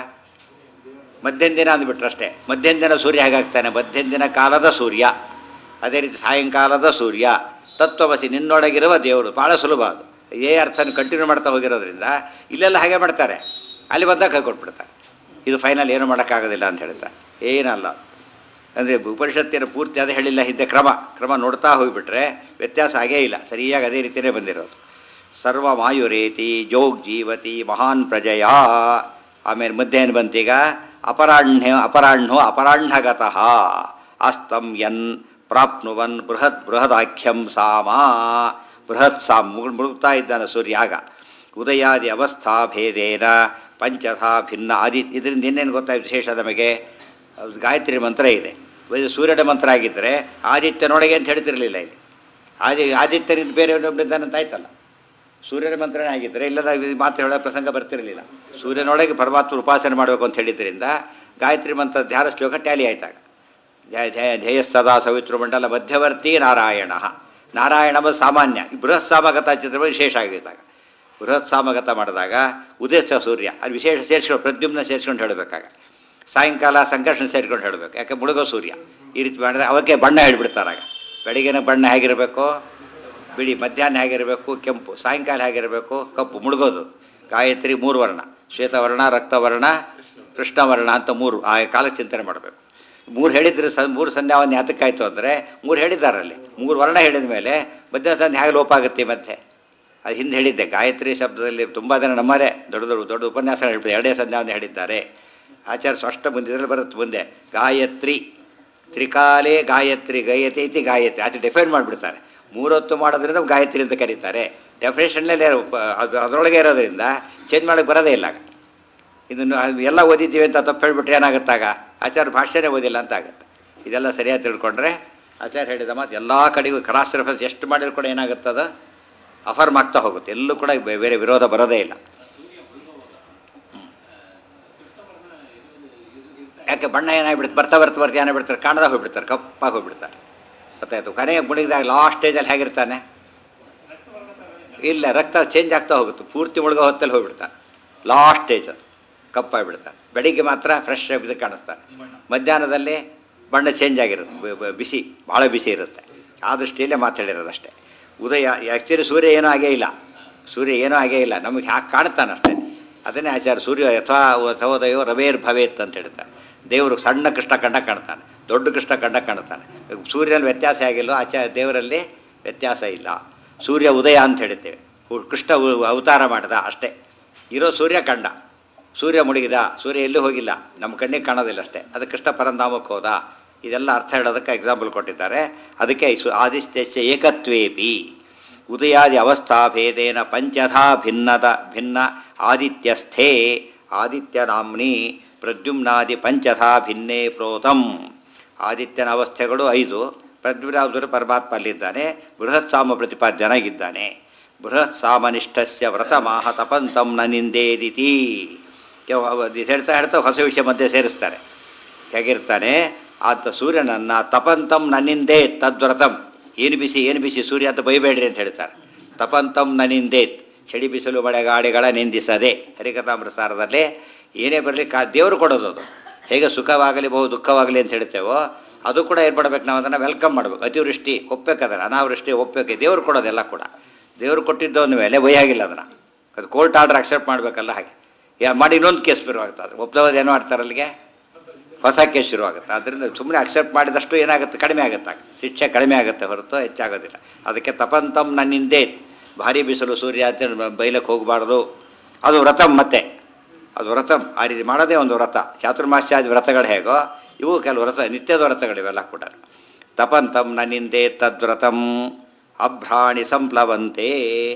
Speaker 1: ಮಧ್ಯಾಹ್ನ ದಿನ ಅಂದ್ಬಿಟ್ರು ಅಷ್ಟೇ ಮಧ್ಯಾಹ್ನ ದಿನ ಸೂರ್ಯ ಹೇಗಾಗ್ತಾನೆ ಮಧ್ಯಾಹ್ನ ದಿನ ಕಾಲದ ಸೂರ್ಯ ಅದೇ ರೀತಿ ಸಾಯಂಕಾಲದ ಸೂರ್ಯ ತತ್ವಮಸಿ ನಿನ್ನೊಳಗಿರುವ ದೇವರು ಭಾಳ ಸುಲಭ ಅದು ಇದೇ ಅರ್ಥನ ಕಂಟಿನ್ಯೂ ಮಾಡ್ತಾ ಹೋಗಿರೋದ್ರಿಂದ ಇಲ್ಲೆಲ್ಲ ಹಾಗೆ ಮಾಡ್ತಾರೆ ಅಲ್ಲಿ ಬಂದಾಗ ಕೈ ಕೊಟ್ಬಿಡ್ತಾರೆ ಇದು ಫೈನಲ್ ಏನು ಮಾಡೋಕ್ಕಾಗೋದಿಲ್ಲ ಅಂತ ಹೇಳ್ತಾರೆ ಏನಲ್ಲ ಅಂದರೆ ಉಪನಿಷತ್ತಿನ ಪೂರ್ತಿ ಅದೇ ಹೇಳಿಲ್ಲ ಹಿಂದೆ ಕ್ರಮ ಕ್ರಮ ನೋಡ್ತಾ ಹೋಗಿಬಿಟ್ರೆ ವ್ಯತ್ಯಾಸ ಆಗೇ ಇಲ್ಲ ಸರಿಯಾಗಿ ಅದೇ ರೀತಿಯೇ ಬಂದಿರೋದು ಸರ್ವ ಮಾಯುರೇತಿ ಜೋಗ್ ಜೀವತಿ ಮಹಾನ್ ಪ್ರಜಯ ಆಮೇಲೆ ಮಧ್ಯಾಹ್ನ ಬಂತೀಗ ಅಪರಾಹ್ಣ್ಯ ಅಪರಾಹ್ಣೋ ಅಪರಾಹ್ಣಗತಃ ಅಸ್ತಂ ಯನ್ ಪ್ರಾಪ್ನುವನ್ ಬೃಹತ್ ಬೃಹದಾಖ್ಯಂ ಸಾಮ ಬೃಹತ್ ಸಾಮ್ ಮುಗ್ ಮುಳುಗ್ತಾ ಇದ್ದಾನೆ ಸೂರ್ಯಾಗ ಉದಯಾದಿ ಅವಸ್ಥಾ ಭೇದೇನ ಪಂಚಥಾ ಭಿನ್ನ ಆದಿ ಇದರಿಂದ ಇನ್ನೇನು ಗೊತ್ತಾಯ್ತು ವಿಶೇಷ ನಮಗೆ ಅದು ಗಾಯತ್ರಿ ಮಂತ್ರ ಇದೆ ಇದು ಸೂರ್ಯನ ಮಂತ್ರ ಆಗಿದ್ದರೆ ಆದಿತ್ಯನೊಳಗೆ ಅಂತ ಹೇಳ್ತಿರಲಿಲ್ಲ ಇಲ್ಲಿ ಆದಿ ಆದಿತ್ಯನಿಂದ ಬೇರೆ ಅಂತ ಆಯ್ತಲ್ಲ ಸೂರ್ಯನ ಮಂತ್ರನೇ ಆಗಿದ್ದರೆ ಇಲ್ಲದ ಈ ಮಾತು ಹೇಳೋ ಪ್ರಸಂಗ ಬರ್ತಿರಲಿಲ್ಲ ಸೂರ್ಯನೊಳಗೆ ಪರಮಾತ್ಮ ಉಪಾಸನೆ ಮಾಡಬೇಕು ಅಂತ ಹೇಳಿದ್ರಿಂದ ಗಾಯತ್ರಿ ಮಂತ್ರ ಧ್ಯಾನ ಶ್ಲೋಕ ಟ್ಯಾಲಿ ಆಯ್ತಾಗ ಜಯ ಜಯ ಧ್ಯೇಯ ಸದಾ ಸವಿತೃ ಮಂಡಲ ಮಧ್ಯವರ್ತಿ ನಾರಾಯಣ ನಾರಾಯಣ ಎಂಬುದು ಸಾಮಾನ್ಯ ಈ ಬೃಹತ್ ಸಾಮಗತ ಚಿತ್ರ ವಿಶೇಷ ಆಗಿದ್ದಾಗ ಬೃಹತ್ ಸಾಮಗತ ಮಾಡಿದಾಗ ಉದಯ ಸೂರ್ಯ ಅದು ವಿಶೇಷ ಸೇರಿಸ್ಕೊಂಡು ಪ್ರದ್ಯುಮ್ನ ಸೇರಿಸ್ಕೊಂಡು ಹೇಳಬೇಕಾಗ ಸಾಯಂಕಾಲ ಸಂಕರ್ಷಣ ಸೇರ್ಕೊಂಡು ಹೇಳಬೇಕು ಯಾಕೆ ಮುಳುಗೋ ಸೂರ್ಯ ಈ ರೀತಿ ಮಾಡಿದ್ರೆ ಅವಕ್ಕೆ ಬಣ್ಣ ಹೇಳ್ಬಿಡ್ತಾರಾಗ ಬೆಳಿಗ್ಗೆನ ಬಣ್ಣ ಹೇಗಿರಬೇಕು ಬಿಳಿ ಮಧ್ಯಾಹ್ನ ಹೇಗಿರಬೇಕು ಕೆಂಪು ಸಾಯಂಕಾಲ ಹೇಗಿರಬೇಕು ಕಪ್ಪು ಮುಳುಗೋದು ಗಾಯತ್ರಿ ಮೂರು ವರ್ಣ ಶ್ವೇತವರ್ಣ ರಕ್ತವರ್ಣ ಕೃಷ್ಣವರ್ಣ ಅಂತ ಮೂರು ಆ ಕಾಲಕ್ಕೆ ಚಿಂತನೆ ಮಾಡಬೇಕು ಮೂರು ಹೇಳಿದ್ರೆ ಸ ಮೂರು ಸಂಧ್ಯಾವನ್ನ ಯಾತಕ್ಕಾಯ್ತು ಅಂದರೆ ಮೂರು ಹೇಳಿದ್ದಾರಲ್ಲಿ ಮೂರು ವರ್ಣ ಹೇಳಿದ ಮೇಲೆ ಮಧ್ಯಾಹ್ನ ಸಂಧ್ಯೆ ಹೇಗೆ ಲೋಪ ಆಗುತ್ತೆ ಮತ್ತೆ ಅದು ಹಿಂದೆ ಹೇಳಿದ್ದೆ ಗಾಯತ್ರಿ ಶಬ್ದದಲ್ಲಿ ತುಂಬ ಜನ ನಮ್ಮರೇ ದೊಡ್ಡ ದೊಡ್ಡ ದೊಡ್ಡ ಉಪನ್ಯಾಸ ಹೇಳ್ಬಿಟ್ಟು ಎರಡೇ ಸಂಧ್ಯಾವನ್ನ ಹೇಳಿದ್ದಾರೆ ಆಚಾರ್ಯ ಸ್ಪಷ್ಟ ಮುಂದೆ ಇದರಲ್ಲಿ ಬರುತ್ತೆ ಮುಂದೆ ಗಾಯತ್ರಿ ತ್ರಿಕಾಲೇ ಗಾಯತ್ರಿ ಗಯತೆ ಇತಿ ಗಾಯತ್ರಿ ಅದು ಡಿಫೈನ್ ಮಾಡಿಬಿಡ್ತಾರೆ ಮೂರೊತ್ತು ಮಾಡೋದ್ರಿಂದ ಗಾಯತ್ರಿ ಅಂತ ಕರೀತಾರೆ ಡೆಫಿನೇಷನ್ಲೇ ಅದು ಅದರೊಳಗೆ ಇರೋದ್ರಿಂದ ಚೇಂಜ್ ಮಾಡೋಕ್ಕೆ ಬರೋದೇ ಇಲ್ಲ ಆಗ. ಇದನ್ನು ಅದು ಎಲ್ಲ ಓದಿದ್ದೀವಿ ಅಂತ ತಪ್ಪು ಹೇಳ್ಬಿಟ್ರೆ ಏನಾಗುತ್ತಾಗ ಆಚಾರ್ಯ ಭಾಷೆನೇ ಓದಿಲ್ಲ ಅಂತ ಆಗುತ್ತೆ ಇದೆಲ್ಲ ಸರಿಯಾಗಿ ತಿಳ್ಕೊಂಡ್ರೆ ಆಚಾರ್ಯ ಹೇಳಿದ ಮಾತು ಎಲ್ಲ ಕಡೆಗೂ ಕ್ರಾಸ್ ರೆಫರೆನ್ಸ್ ಎಷ್ಟು ಮಾಡಿದ್ರು ಕೂಡ ಏನಾಗುತ್ತದ ಅಫರ್ಮ್ ಆಗ್ತಾ ಹೋಗುತ್ತೆ ಎಲ್ಲೂ ಕೂಡ ಬೆ- ಬೇರೆ ವಿರೋಧ ಬರೋದೇ ಇಲ್ಲ ಯಾಕೆ ಬಣ್ಣ ಏನಾಗ್ಬಿಡುತ್ತೆ ಬರ್ತಾ ಬರ್ತಾ ಬರ್ತಾ ಏನಾಗ್ಬಿಡ್ತಾರೆ ಕಾಣದಾಗ ಹೋಗ್ಬಿಡ್ತಾರೆ ಕಪ್ಪಾಗಿ ಹೋಗ್ಬಿಡ್ತಾರೆ ಗೊತ್ತಾಯ್ತು ಕೊನೆಗೆ ಮುಳುಗಿದಾಗ ಲಾಸ್ಟ್ ಸ್ಟೇಜಲ್ಲಿ ಹೇಗಿರ್ತಾನೆ ಇಲ್ಲ ರಕ್ತ ಚೇಂಜ್ ಆಗ್ತಾ ಹೋಗುತ್ತೆ ಪೂರ್ತಿ ಮುಳುಗೋ ಹೊತ್ತಲ್ಲಿ ಹೋಗ್ಬಿಡ್ತಾನೆ ಲಾಸ್ಟ್ ಸ್ಟೇಜ್ ಅದು ಕಪ್ಪಾಗಿಬಿಡ್ತಾನೆ ಬೆಳಿಗ್ಗೆ ಮಾತ್ರ ಫ್ರೆಶ್ ಇದು ಕಾಣಿಸ್ತಾನೆ ಮಧ್ಯಾಹ್ನದಲ್ಲಿ ಬಣ್ಣ ಚೇಂಜ್ ಆಗಿರುತ್ತೆ ಬ- ಬ- ಬಿಸಿ ಭಾಳ ಬಿಸಿ ಇರುತ್ತೆ ಆ ದೃಷ್ಟಿಯಲ್ಲೇ ಮಾತಾಡಿರೋದಷ್ಟೇ ಉದಯ ಆ್ಯಕ್ಚುಲಿ ಸೂರ್ಯ ಏನೂ ಆಗೇ ಇಲ್ಲ ಸೂರ್ಯ ಏನೂ ಆಗೇ ಇಲ್ಲ ನಮಗೆ ಹಾಗೆ ಕಾಣ್ತಾನೆ ಅಷ್ಟೇ ಅದನ್ನೇ ಆಚಾರ್ಯ ಸೂರ್ಯ ಯಥಾ ಯಥೋದಯೋ ರವೇರ್ ಭವೇತ್ ಅಂತ ಹೇಳ್ತಾರೆ ದೇವರು ಸಣ್ಣ ಕೃಷ್ಣ ಕಂಡ ಕಾಣ್ತಾನೆ ದೊಡ್ಡ ಕೃಷ್ಣ ಕಂಡ ಕಾಣ್ತಾನೆ ಸೂರ್ಯನಲ್ಲಿ ವ್ಯತ್ಯಾಸ ಆಗಿಲ್ಲೋ ಆಚಾರ್ಯ ದೇವರಲ್ಲಿ ವ್ಯತ್ಯಾಸ ಇಲ್ಲ ಸೂರ್ಯ ಉದಯ ಅಂತ ಹೇಳ್ತೇವೆ ಹು- ಕೃಷ್ಣ ಉ- ಅವತಾರ ಮಾಡ್ದ ಅಷ್ಟೇ ಇರೋ ಸೂರ್ಯ ಕಂಡ ಸೂರ್ಯ ಮುಳುಗಿದ ಸೂರ್ಯ ಎಲ್ಲೂ ಹೋಗಿಲ್ಲ ನಮ್ಮ ಕಣ್ಣಿಗೆ ಕಾಣೋದಿಲ್ಲ ಅಷ್ಟೇ ಅದು ಕೃಷ್ಣ ಪರಂಧಾಮಕ್ಕೆ ಹೋದ ಇದೆಲ್ಲ ಅರ್ಥ ಹೇಳೋದಕ್ಕೆ ಎಕ್ಸಾಂಪಲ್ ಕೊಟ್ಟಿದ್ದಾರೆ ಅದಕ್ಕೆ ಸು ಆದಿತ್ಯಸ್ಯ ಏಕತ್ವೇಪಿ ಉದಯಾದಿ ಅವಸ್ಥಾಭೇದೇನ ಪಂಚಧಾ ಭಿನ್ನದ ಭಿನ್ನ ಆದಿತ್ಯಸ್ಥೇ ಆದಿತ್ಯನಾಮ್ನಿ ಪ್ರದ್ಯುಮ್ನಾದಿ ಪಂಚಧಾ ಭಿನ್ನೇ ಪ್ರೋತಂ ಆದಿತ್ಯನ ಅವಸ್ಥೆಗಳು ಐದು ಪ್ರದ್ಯುಮ್ನಾದರು ಪರಮಾತ್ಮ ಅಲ್ಲಿದ್ದಾನೆ ಬೃಹತ್ ಸಾಮ ಪ್ರತಿಪಾದ್ಯನಾಗಿದ್ದಾನೆ ಬೃಹತ್ ಸಾಮನಿಷ್ಠಸ್ಯ ವ್ರತಮಾಹ ತಪಂತಂ ನ ನಿಂದೇದಿತಿ ಕೆವ- ಅವ- ಇದು ಹೇಳ್ತಾ ಹೇಳ್ತಾ ಹೊಸ ವಿಷಯ ಮಧ್ಯೆ ಸೇರಿಸ್ತಾರೆ ಹೇಗಿರ್ತಾನೆ ಆತ ಸೂರ್ಯನನ್ನ ತಪಂತಂ ನನ್ನಿಂದೇ ತದ್ವ್ರತಂ ಏನು ಬಿಸಿ ಏನು ಬಿಸಿ ಸೂರ್ಯ ಅಂತ ಬೈಬೇಡ್ರಿ ಅಂತ ಹೇಳ್ತಾರೆ ತಪಂತಂ ನನ್ನಿಂದೇತ್ ಚಳಿ ಬಿಸಿಲು ಮಳೆಗಾಡಿಗಳ ನಿಂದಿಸದೆ ಹರಿಕಥಾಮೃತಸಾರದಲ್ಲಿ ಏನೇ ಬರಲಿ ಕಾ ದೇವರು ಕೊಡೋದು ಅದು ಹೇಗೆ ಸುಖವಾಗಲಿ ಬಹು ದುಃಖವಾಗಲಿ ಅಂತ ಹೇಳ್ತೇವೋ ಅದು ಕೂಡ ಏನು ಮಾಡ್ಬೇಕು ನಾವು ಅದನ್ನು ವೆಲ್ಕಮ್ ಮಾಡಬೇಕು ಅತಿವೃಷ್ಟಿ ಒಪ್ಪಬೇಕು ಅದನ್ನು ಅನಾವೃಷ್ಟಿ ಒಪ್ಪಬೇಕು ದೇವರು ಕೊಡೋದೆಲ್ಲ ಕೂಡ ದೇವರು ಕೊಟ್ಟಿದ್ದು ಅಂದ ಮೇಲೆ ಬೈಯಾಗಿಲ್ಲ ಅದನ್ನು ಅದು ಕೋರ್ಟ್ ಆರ್ಡರ್ ಅಕ್ಸೆಪ್ಟ್ ಮಾಡಬೇಕಲ್ಲ ಹಾಗೆ ಯಾ ಮಾಡಿ ಇನ್ನೊಂದು ಕೇಸ್ ಶುರುವಾಗುತ್ತೆ ಅದು ಒಪ್ಪದವ್ರು ಏನು ಮಾಡ್ತಾರೆ ಅಲ್ಲಿಗೆ ಹೊಸ ಕೇಸ್ ಶುರುವಾಗುತ್ತೆ ಅದರಿಂದ ಸುಮ್ಮನೆ ಅಕ್ಸೆಪ್ಟ್ ಮಾಡಿದಷ್ಟು ಏನಾಗುತ್ತೆ ಕಡಿಮೆ ಆಗುತ್ತೆ ಆಗ. ಶಿಕ್ಷೆ ಕಡಿಮೆ ಆಗುತ್ತೆ ಹೊರತು ಹೆಚ್ಚಾಗೋದಿಲ್ಲ ಅದಕ್ಕೆ ತಪಂತಂ ನನ್ನಿಂದೇ ಭಾರಿ ಬಿಸಿಲು ಸೂರ್ಯ ಅಂತ ಬೈಲಕ್ಕೆ ಹೋಗಬಾರ್ದು ಅದು ವ್ರತಂ ಮತ್ತೆ ಅದು ವ್ರತಂ ಆ ರೀತಿ ಮಾಡೋದೇ ಒಂದು ವ್ರತ ಚಾತುರ್ಮಾಸ್ಯಾದಿ ವ್ರತಗಳು ಹೇಗೋ ಇವು ಕೆಲವು ವ್ರತ ನಿತ್ಯದ ವ್ರತಗಳಿವೆಲ್ಲ ಕೂಡ ತಪಂತಂ ನನ್ನಿಂದೇ ತದ್ವ್ರತಂ ಅಭ್ರಾಣಿ ಸಂಪ್ಲವಂತೆ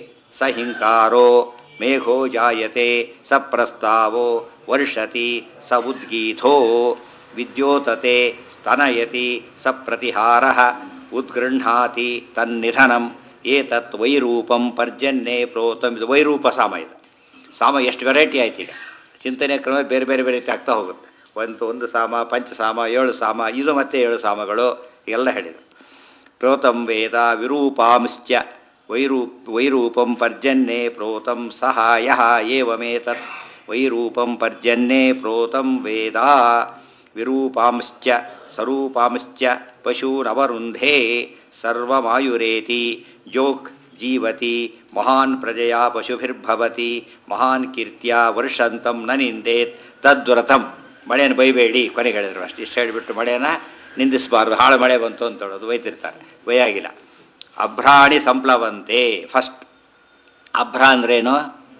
Speaker 1: ಸಹಿಂಕಾರೋ ಮೇಘೋ ಜಾಯತೆ ಸ ಪ್ರಸ್ತಾವೋ ವರ್ಷತಿ ಸ ಉದ್ಗೀಥೋ ವಿದ್ಯೋತತೆ ಸ್ತನಯತಿ ಸ ಪ್ರತಿಹಾರ ಉದ್ಗೃಹಾತಿ ತನ್ನಿಧನಂ ಏತತ್ ವೈರೂಪಂ ಪರ್ಜನ್ಯೇ ಪ್ರೋತಂ ಇದು ವೈರೂಪ ಸಾಮ ಇದು ಸಾಮ ಎಷ್ಟು ವೆರೈಟಿ ಆಯ್ತು ಈಗ ಚಿಂತನೆ ಕ್ರಮ ಬೇರೆ ಬೇರೆ ಬೇರೆ ರೀತಿ ಆಗ್ತಾ ಹೋಗುತ್ತೆ ಒಂದು ಒಂದು ಸಾಮ ಪಂಚಸಾಮ ಏಳು ಸಾಮ ಇದು ಮತ್ತೆ ಏಳು ಸಾಮಗಳು ಎಲ್ಲ ಹೇಳಿದರು ಪ್ರೋತಂ ವೇದ ವಿರೂಪಾಂಶ್ಚ ವೈರೂಪ್ ವೈರೂಪಂ ಪರ್ಜನ್ಯೇ ಪ್ರೋತಂ ಸಹಾಯ ಏವಮೇತತ್ ವೈರೂಪಂ ಪರ್ಜನ್ಯೇ ಪ್ರೋತಂ ವೇದ ವಿರೂಪಾಂಶ್ಚ ಸ್ವರೂಪಾಂಶ್ಚ ಪಶೂನವರುಂಧೇ ಸರ್ವಮಾಯುರೇತಿ ಜೋಕ್ ಜೀವತಿ ಮಹಾನ್ ಪ್ರಜೆಯ ಪಶುಭಿರ್ಭವತಿ ಮಹಾನ್ ಕೀರ್ತಿಯ ವರ್ಷಂತಂ ನ ನಿಂದೇತ್ ತದ್ವ್ರತಂ ಮಳೆಯನ್ನು ಬೈಬೇಡಿ ಕೊನೆಗೆ ಹೇಳಿದ್ರು ಅಷ್ಟು ಇಷ್ಟು ಹೇಳಿಬಿಟ್ಟು ಮಳೆನ ನಿಂದಿಸಬಾರ್ದು ಹಾಳು ಮಳೆ ಬಂತು ಅಂತ ಹೇಳೋದು ಬೈತಿರ್ತಾರೆ ಬೈಯಾಗಿಲ್ಲ ಅಭ್ರಾಣಿ ಸಂಪ್ಲವಂತೆ ಫಸ್ಟ್ ಅಭ್ರ ಅಂದ್ರೇನು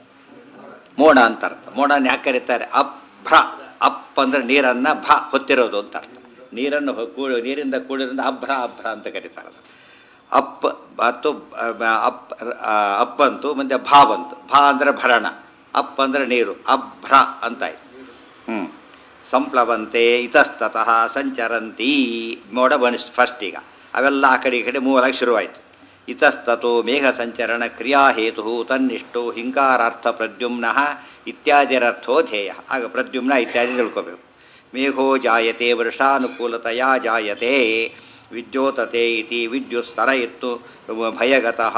Speaker 1: ಮೋಡ ಅಂತ ಅರ್ಥ ಮೋಡನ ಯಾಕೆ ಕರೀತಾರೆ ಅಭ್ರ ಅಪ್ ಅಂದ್ರೆ ನೀರನ್ನು ಭ ಹೊತ್ತಿರೋದು ಅಂತ ಅರ್ಥ ನೀರನ್ನು ಹೊ- ಕೂ ನೀರಿಂದ ಕೂಡಿರೋದ್ರಿಂದ ಅಭ್ರ ಅಭ್ರ ಅಂತ ಕರೀತಾರೆ ಅದು. ಅಪ್ ಮತ್ತು ಅಪ್ ಆ, ಅಪ್ ಬಂತು ಮುಂದೆ ಭಾ ಬಂತು ಭಾ ಅಂದರೆ ಭರಣ ಅಪ್ ಅಂದರೆ ನೀರು ಅಭ್ರ ಅಂತಾಯ್ತು ಹ್ಞೂ ಸಂಪ್ಲವಂತೆ ಇತಸ್ತತಃ ಸಂಚರಂತಿ ಮೋಡ ಬನಿಸ್ ಫಸ್ಟ್ ಈಗ ಅವೆಲ್ಲ ಆ ಕಡೆ ಈ ಕಡೆ ಮೂವರಾಗಿ ಶುರುವಾಯಿತು ಇತಸ್ತತೋ ಮೇಘ ಸಂಚರಣ ಕ್ರಿಯಾಹೇತು ತನ್ನಿಷ್ಠೋ ಹಿಂಕಾರಾರ್ಥ ಪ್ರದ್ಯುಮ್ನ ಇತ್ಯಾದಿರರ್ಥೋ ಧ್ಯೇಯ ಆಗ ಪ್ರದ್ಯುಮ್ನ ಇತ್ಯಾದಿ ತಿಳ್ಕೋಬೇಕು ಮೇಘೋ ಜಾಯತೆ ವರ್ಷಾನುಕೂಲತೆಯ ಜಾಯತೆ ವಿದ್ಯೋತತೆ ಇತಿ ವಿದ್ಯುತ್ ಸ್ತನ ಎತ್ತು ಭಯಗತಃ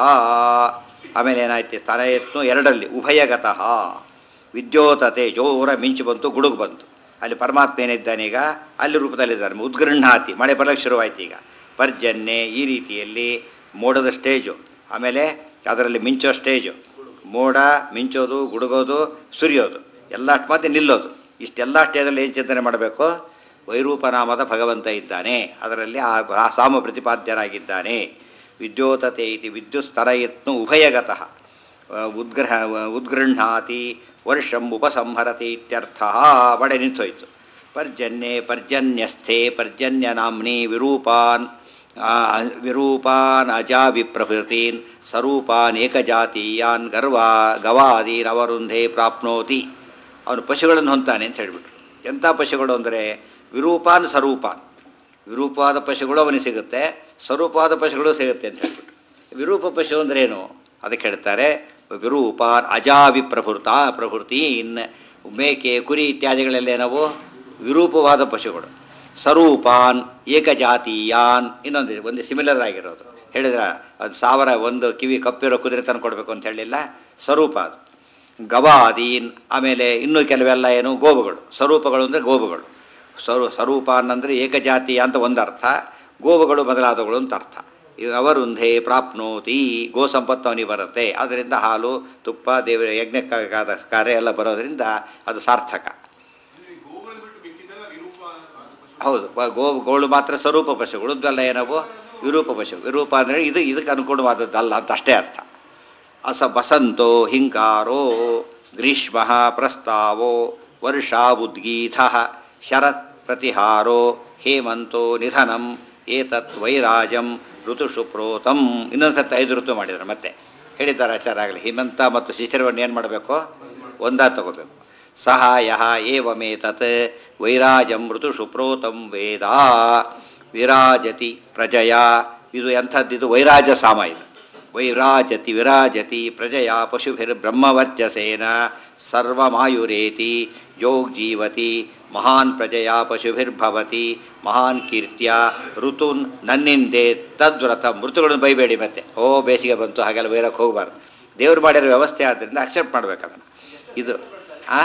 Speaker 1: ಆಮೇಲೆ ಏನಾಯ್ತು ಸ್ತನ ಎತ್ತು ಎರಡಲ್ಲಿ ಉಭಯಗತಃ ವಿದ್ಯೋತತೆ ಜೋರ ಮಿಂಚು ಬಂತು ಗುಡುಗು ಬಂತು ಅಲ್ಲಿ ಪರಮಾತ್ಮ ಏನಿದ್ದಾನೆ ಈಗ ಅಲ್ಲಿ ರೂಪದಲ್ಲಿದ್ದಾನೆ ಉದ್ಗೃಹಾತಿ ಮಳೆ ಬರಲಿಕ್ಕೆ ಶುರುವಾಯ್ತು ಈಗ ಪರ್ಜನ್ಯೆ ಈ ರೀತಿಯಲ್ಲಿ ಮೋಡದ ಸ್ಟೇಜು ಆಮೇಲೆ ಅದರಲ್ಲಿ ಮಿಂಚೋ ಸ್ಟೇಜು ಮೋಡ ಮಿಂಚೋದು ಗುಡುಗೋದು ಸುರಿಯೋದು ಎಲ್ಲ ಮತ್ತೆ ನಿಲ್ಲೋದು ಇಷ್ಟೆಲ್ಲ ಸ್ಟೇಜಲ್ಲಿ ಏನು ಚಿಂತನೆ ಮಾಡಬೇಕು ವೈರೂಪನಾಮದ ಭಗವಂತ ಇದ್ದಾನೆ ಅದರಲ್ಲಿ ಆ ಆ ಸಾಮ ಪ್ರತಿಪಾದ್ಯನಾಗಿದ್ದಾನೆ ವಿದ್ಯೋತತೆ ಇತಿ ವಿದ್ಯುತ್ ಸ್ತರ ಯತ್ನು ಉಭಯಗತಃ ಉದ್ಗ್ರಹ ಉದ್ಗೃಹಾತಿ ವರ್ಷಂ ಉಪಸಂಹರತಿ ಇತ್ಯರ್ಥ ಬಡೆ ನಿಂತೋಯ್ತು ಪರ್ಜನ್ಯೆ ಪರ್ಜನ್ಯಸ್ಥೆ ಪರ್ಜನ್ಯ ನಾಮ್ನಿ ವಿರೂಪಾನ್ ಆ, ವಿರೂಪಾನ್ ಅಜಾವಿಪ್ರಭೃತೀನ್ ಸ್ವರೂಪಾನ್ ಏಕಜಾತೀಯಾನ್ ಗರ್ವ ಗವಾದೀನ್ ಅವರುಂಧೆ ಪ್ರಾಪ್ನೋತಿ ಅವನು ಪಶುಗಳನ್ನು ಹೊಂತಾನೆ ಅಂತ ಹೇಳಿಬಿಟ್ರು ಎಂಥ ಪಶುಗಳು ಅಂದರೆ ವಿರೂಪಾನ್ ಸ್ವರೂಪಾನ್ ವಿರೂಪವಾದ ಪಶುಗಳು ಅವನಿಗೆ ಸಿಗುತ್ತೆ ಸ್ವರೂಪವಾದ ಪಶುಗಳು ಸಿಗುತ್ತೆ ಅಂತ ಹೇಳ್ಬಿಟ್ಟು ವಿರೂಪ ಪಶು ಅಂದ್ರೆ ಏನು ಅದಕ್ಕೆ ಹೇಳ್ತಾರೆ ವಿರೂಪಾನ್ ಅಜಾವಿ ಪ್ರಭೃತ ಪ್ರಭೃತೀನ್ ಮೇಕೆ ಕುರಿ ಇತ್ಯಾದಿಗಳಲ್ಲೇನವು ವಿರೂಪವಾದ ಪಶುಗಳು ಸ್ವರೂಪಾನ್ ಏಕಜಾತೀಯಾನ್ ಇನ್ನೊಂದು ಒಂದು ಸಿಮಿಲರ್ ಆಗಿರೋದು ಹೇಳಿದ್ರ ಅದು ಸಾವಿರ ಒಂದು ಕಿವಿ ಕಪ್ಪಿರೋ ಕುದುರೆ ತಂದು ಕೊಡಬೇಕು ಅಂತ ಹೇಳಿಲ್ಲ ಸ್ವರೂಪ ಅದು ಗವಾದೀನ್ ಆಮೇಲೆ ಇನ್ನೂ ಕೆಲವೆಲ್ಲ ಏನು ಗೋವುಗಳು ಸ್ವರೂಪಗಳು ಅಂದರೆ ಗೋವುಗಳು ಸ್ವರೂ ಸ್ವರೂಪ ಅನ್ನಂದ್ರೆ ಏಕಜಾತೀಯ ಅಂತ ಒಂದು ಅರ್ಥ ಗೋವುಗಳು ಮೊದಲಾದವುಗಳು ಅಂತ ಅರ್ಥ ಇವ್ ಅವರುಂಧೆ ಪ್ರಾಪ್ನೋತಿ ಗೋ ಸಂಪತ್ತು ಅವನಿಗೆ ಬರುತ್ತೆ ಅದರಿಂದ ಹಾಲು ತುಪ್ಪ ದೇವರ ಯಜ್ಞಕ್ಕಾದ ಕಾರ್ಯ ಎಲ್ಲ ಬರೋದರಿಂದ ಅದು ಸಾರ್ಥಕ ಹೌದು ವ- ಗೋ ಗೋಳು ಮಾತ್ರ ಸ್ವರೂಪ ಪಶುಗಳು ಉಳಿದೆಲ್ಲ ಏನವು ವಿರೂಪ ಪಶು ವಿರೂಪ ಅಂದರೆ ಇದು ಇದಕ್ಕೆ ಅನುಗುಣವಾದದ್ದಲ್ಲ ಅಂತ ಅಷ್ಟೇ ಅರ್ಥ ಅಸ ಬಸಂತೋ ಹಿಂಕಾರೋ ಗ್ರೀಷ್ಮ ಪ್ರಸ್ತಾವೋ ವರ್ಷಾ ಉದ್ಗೀತ ಶರತ್ ಪ್ರತಿಹಾರೋ ಹೇಮಂತೋ ನಿಧನಂ ಏತತ್ ವೈರಾಜಂ ಋತುಷು ಪ್ರೋತಂ ಇನ್ನೊಂದು ಸತ್ತು ಐದು ಋತು ಮಾಡಿದ್ರು ಮತ್ತೆ ಹೇಳಿದ್ದಾರೆ ಆಚಾರ ಆಗಲಿ ಹೇಮಂತ ಮತ್ತು ಶಿಶಿರವನ್ನು ಏನು ಮಾಡಬೇಕು ಒಂದಾ ತಗೋಬೇಕು ಸಹಾಯ ಏವಮೇತತ್ ವೈರಾಜಂ ಋತುಷು ಪ್ರೋತಂ ವೇದ ವಿರಾಜತಿ ಪ್ರಜಯ ಇದು ಎಂಥದ್ದಿದು ವೈರಾಜ ಸಾಮ ಇದು ವೈರಾಜತಿ ವಿರಾಜತಿ ಪ್ರಜಯ ಪಶುಭಿರ್ ಬ್ರಹ್ಮವರ್ಚಸೇನ ಸರ್ವಮಾಯುರೇತಿ ಯೋಗ್ ಜೀವತಿ ಮಹಾನ್ ಪ್ರಜಯ ಪಶುಭಿರ್ಭವತಿ ಮಹಾನ್ ಕೀರ್ತ್ಯ ಋತುನ್ ನನ್ನಿಂದೆ ತದ್ವ್ರತ ಋತುಗಳನ್ನು ಬೈಬೇಡಿ ಮತ್ತೆ ಓ ಬೇಸಿಗೆ ಬಂತು ಹಾಗೆಲ್ಲ ಬೈರಕ್ಕೆ ಹೋಗಬಾರ್ದು ದೇವ್ರು ಮಾಡಿರೋ ವ್ಯವಸ್ಥೆ ಆದ್ದರಿಂದ ಅಕ್ಸೆಪ್ಟ್ ಮಾಡ್ಬೇಕು ಅದನ್ನು ಇದು ಆ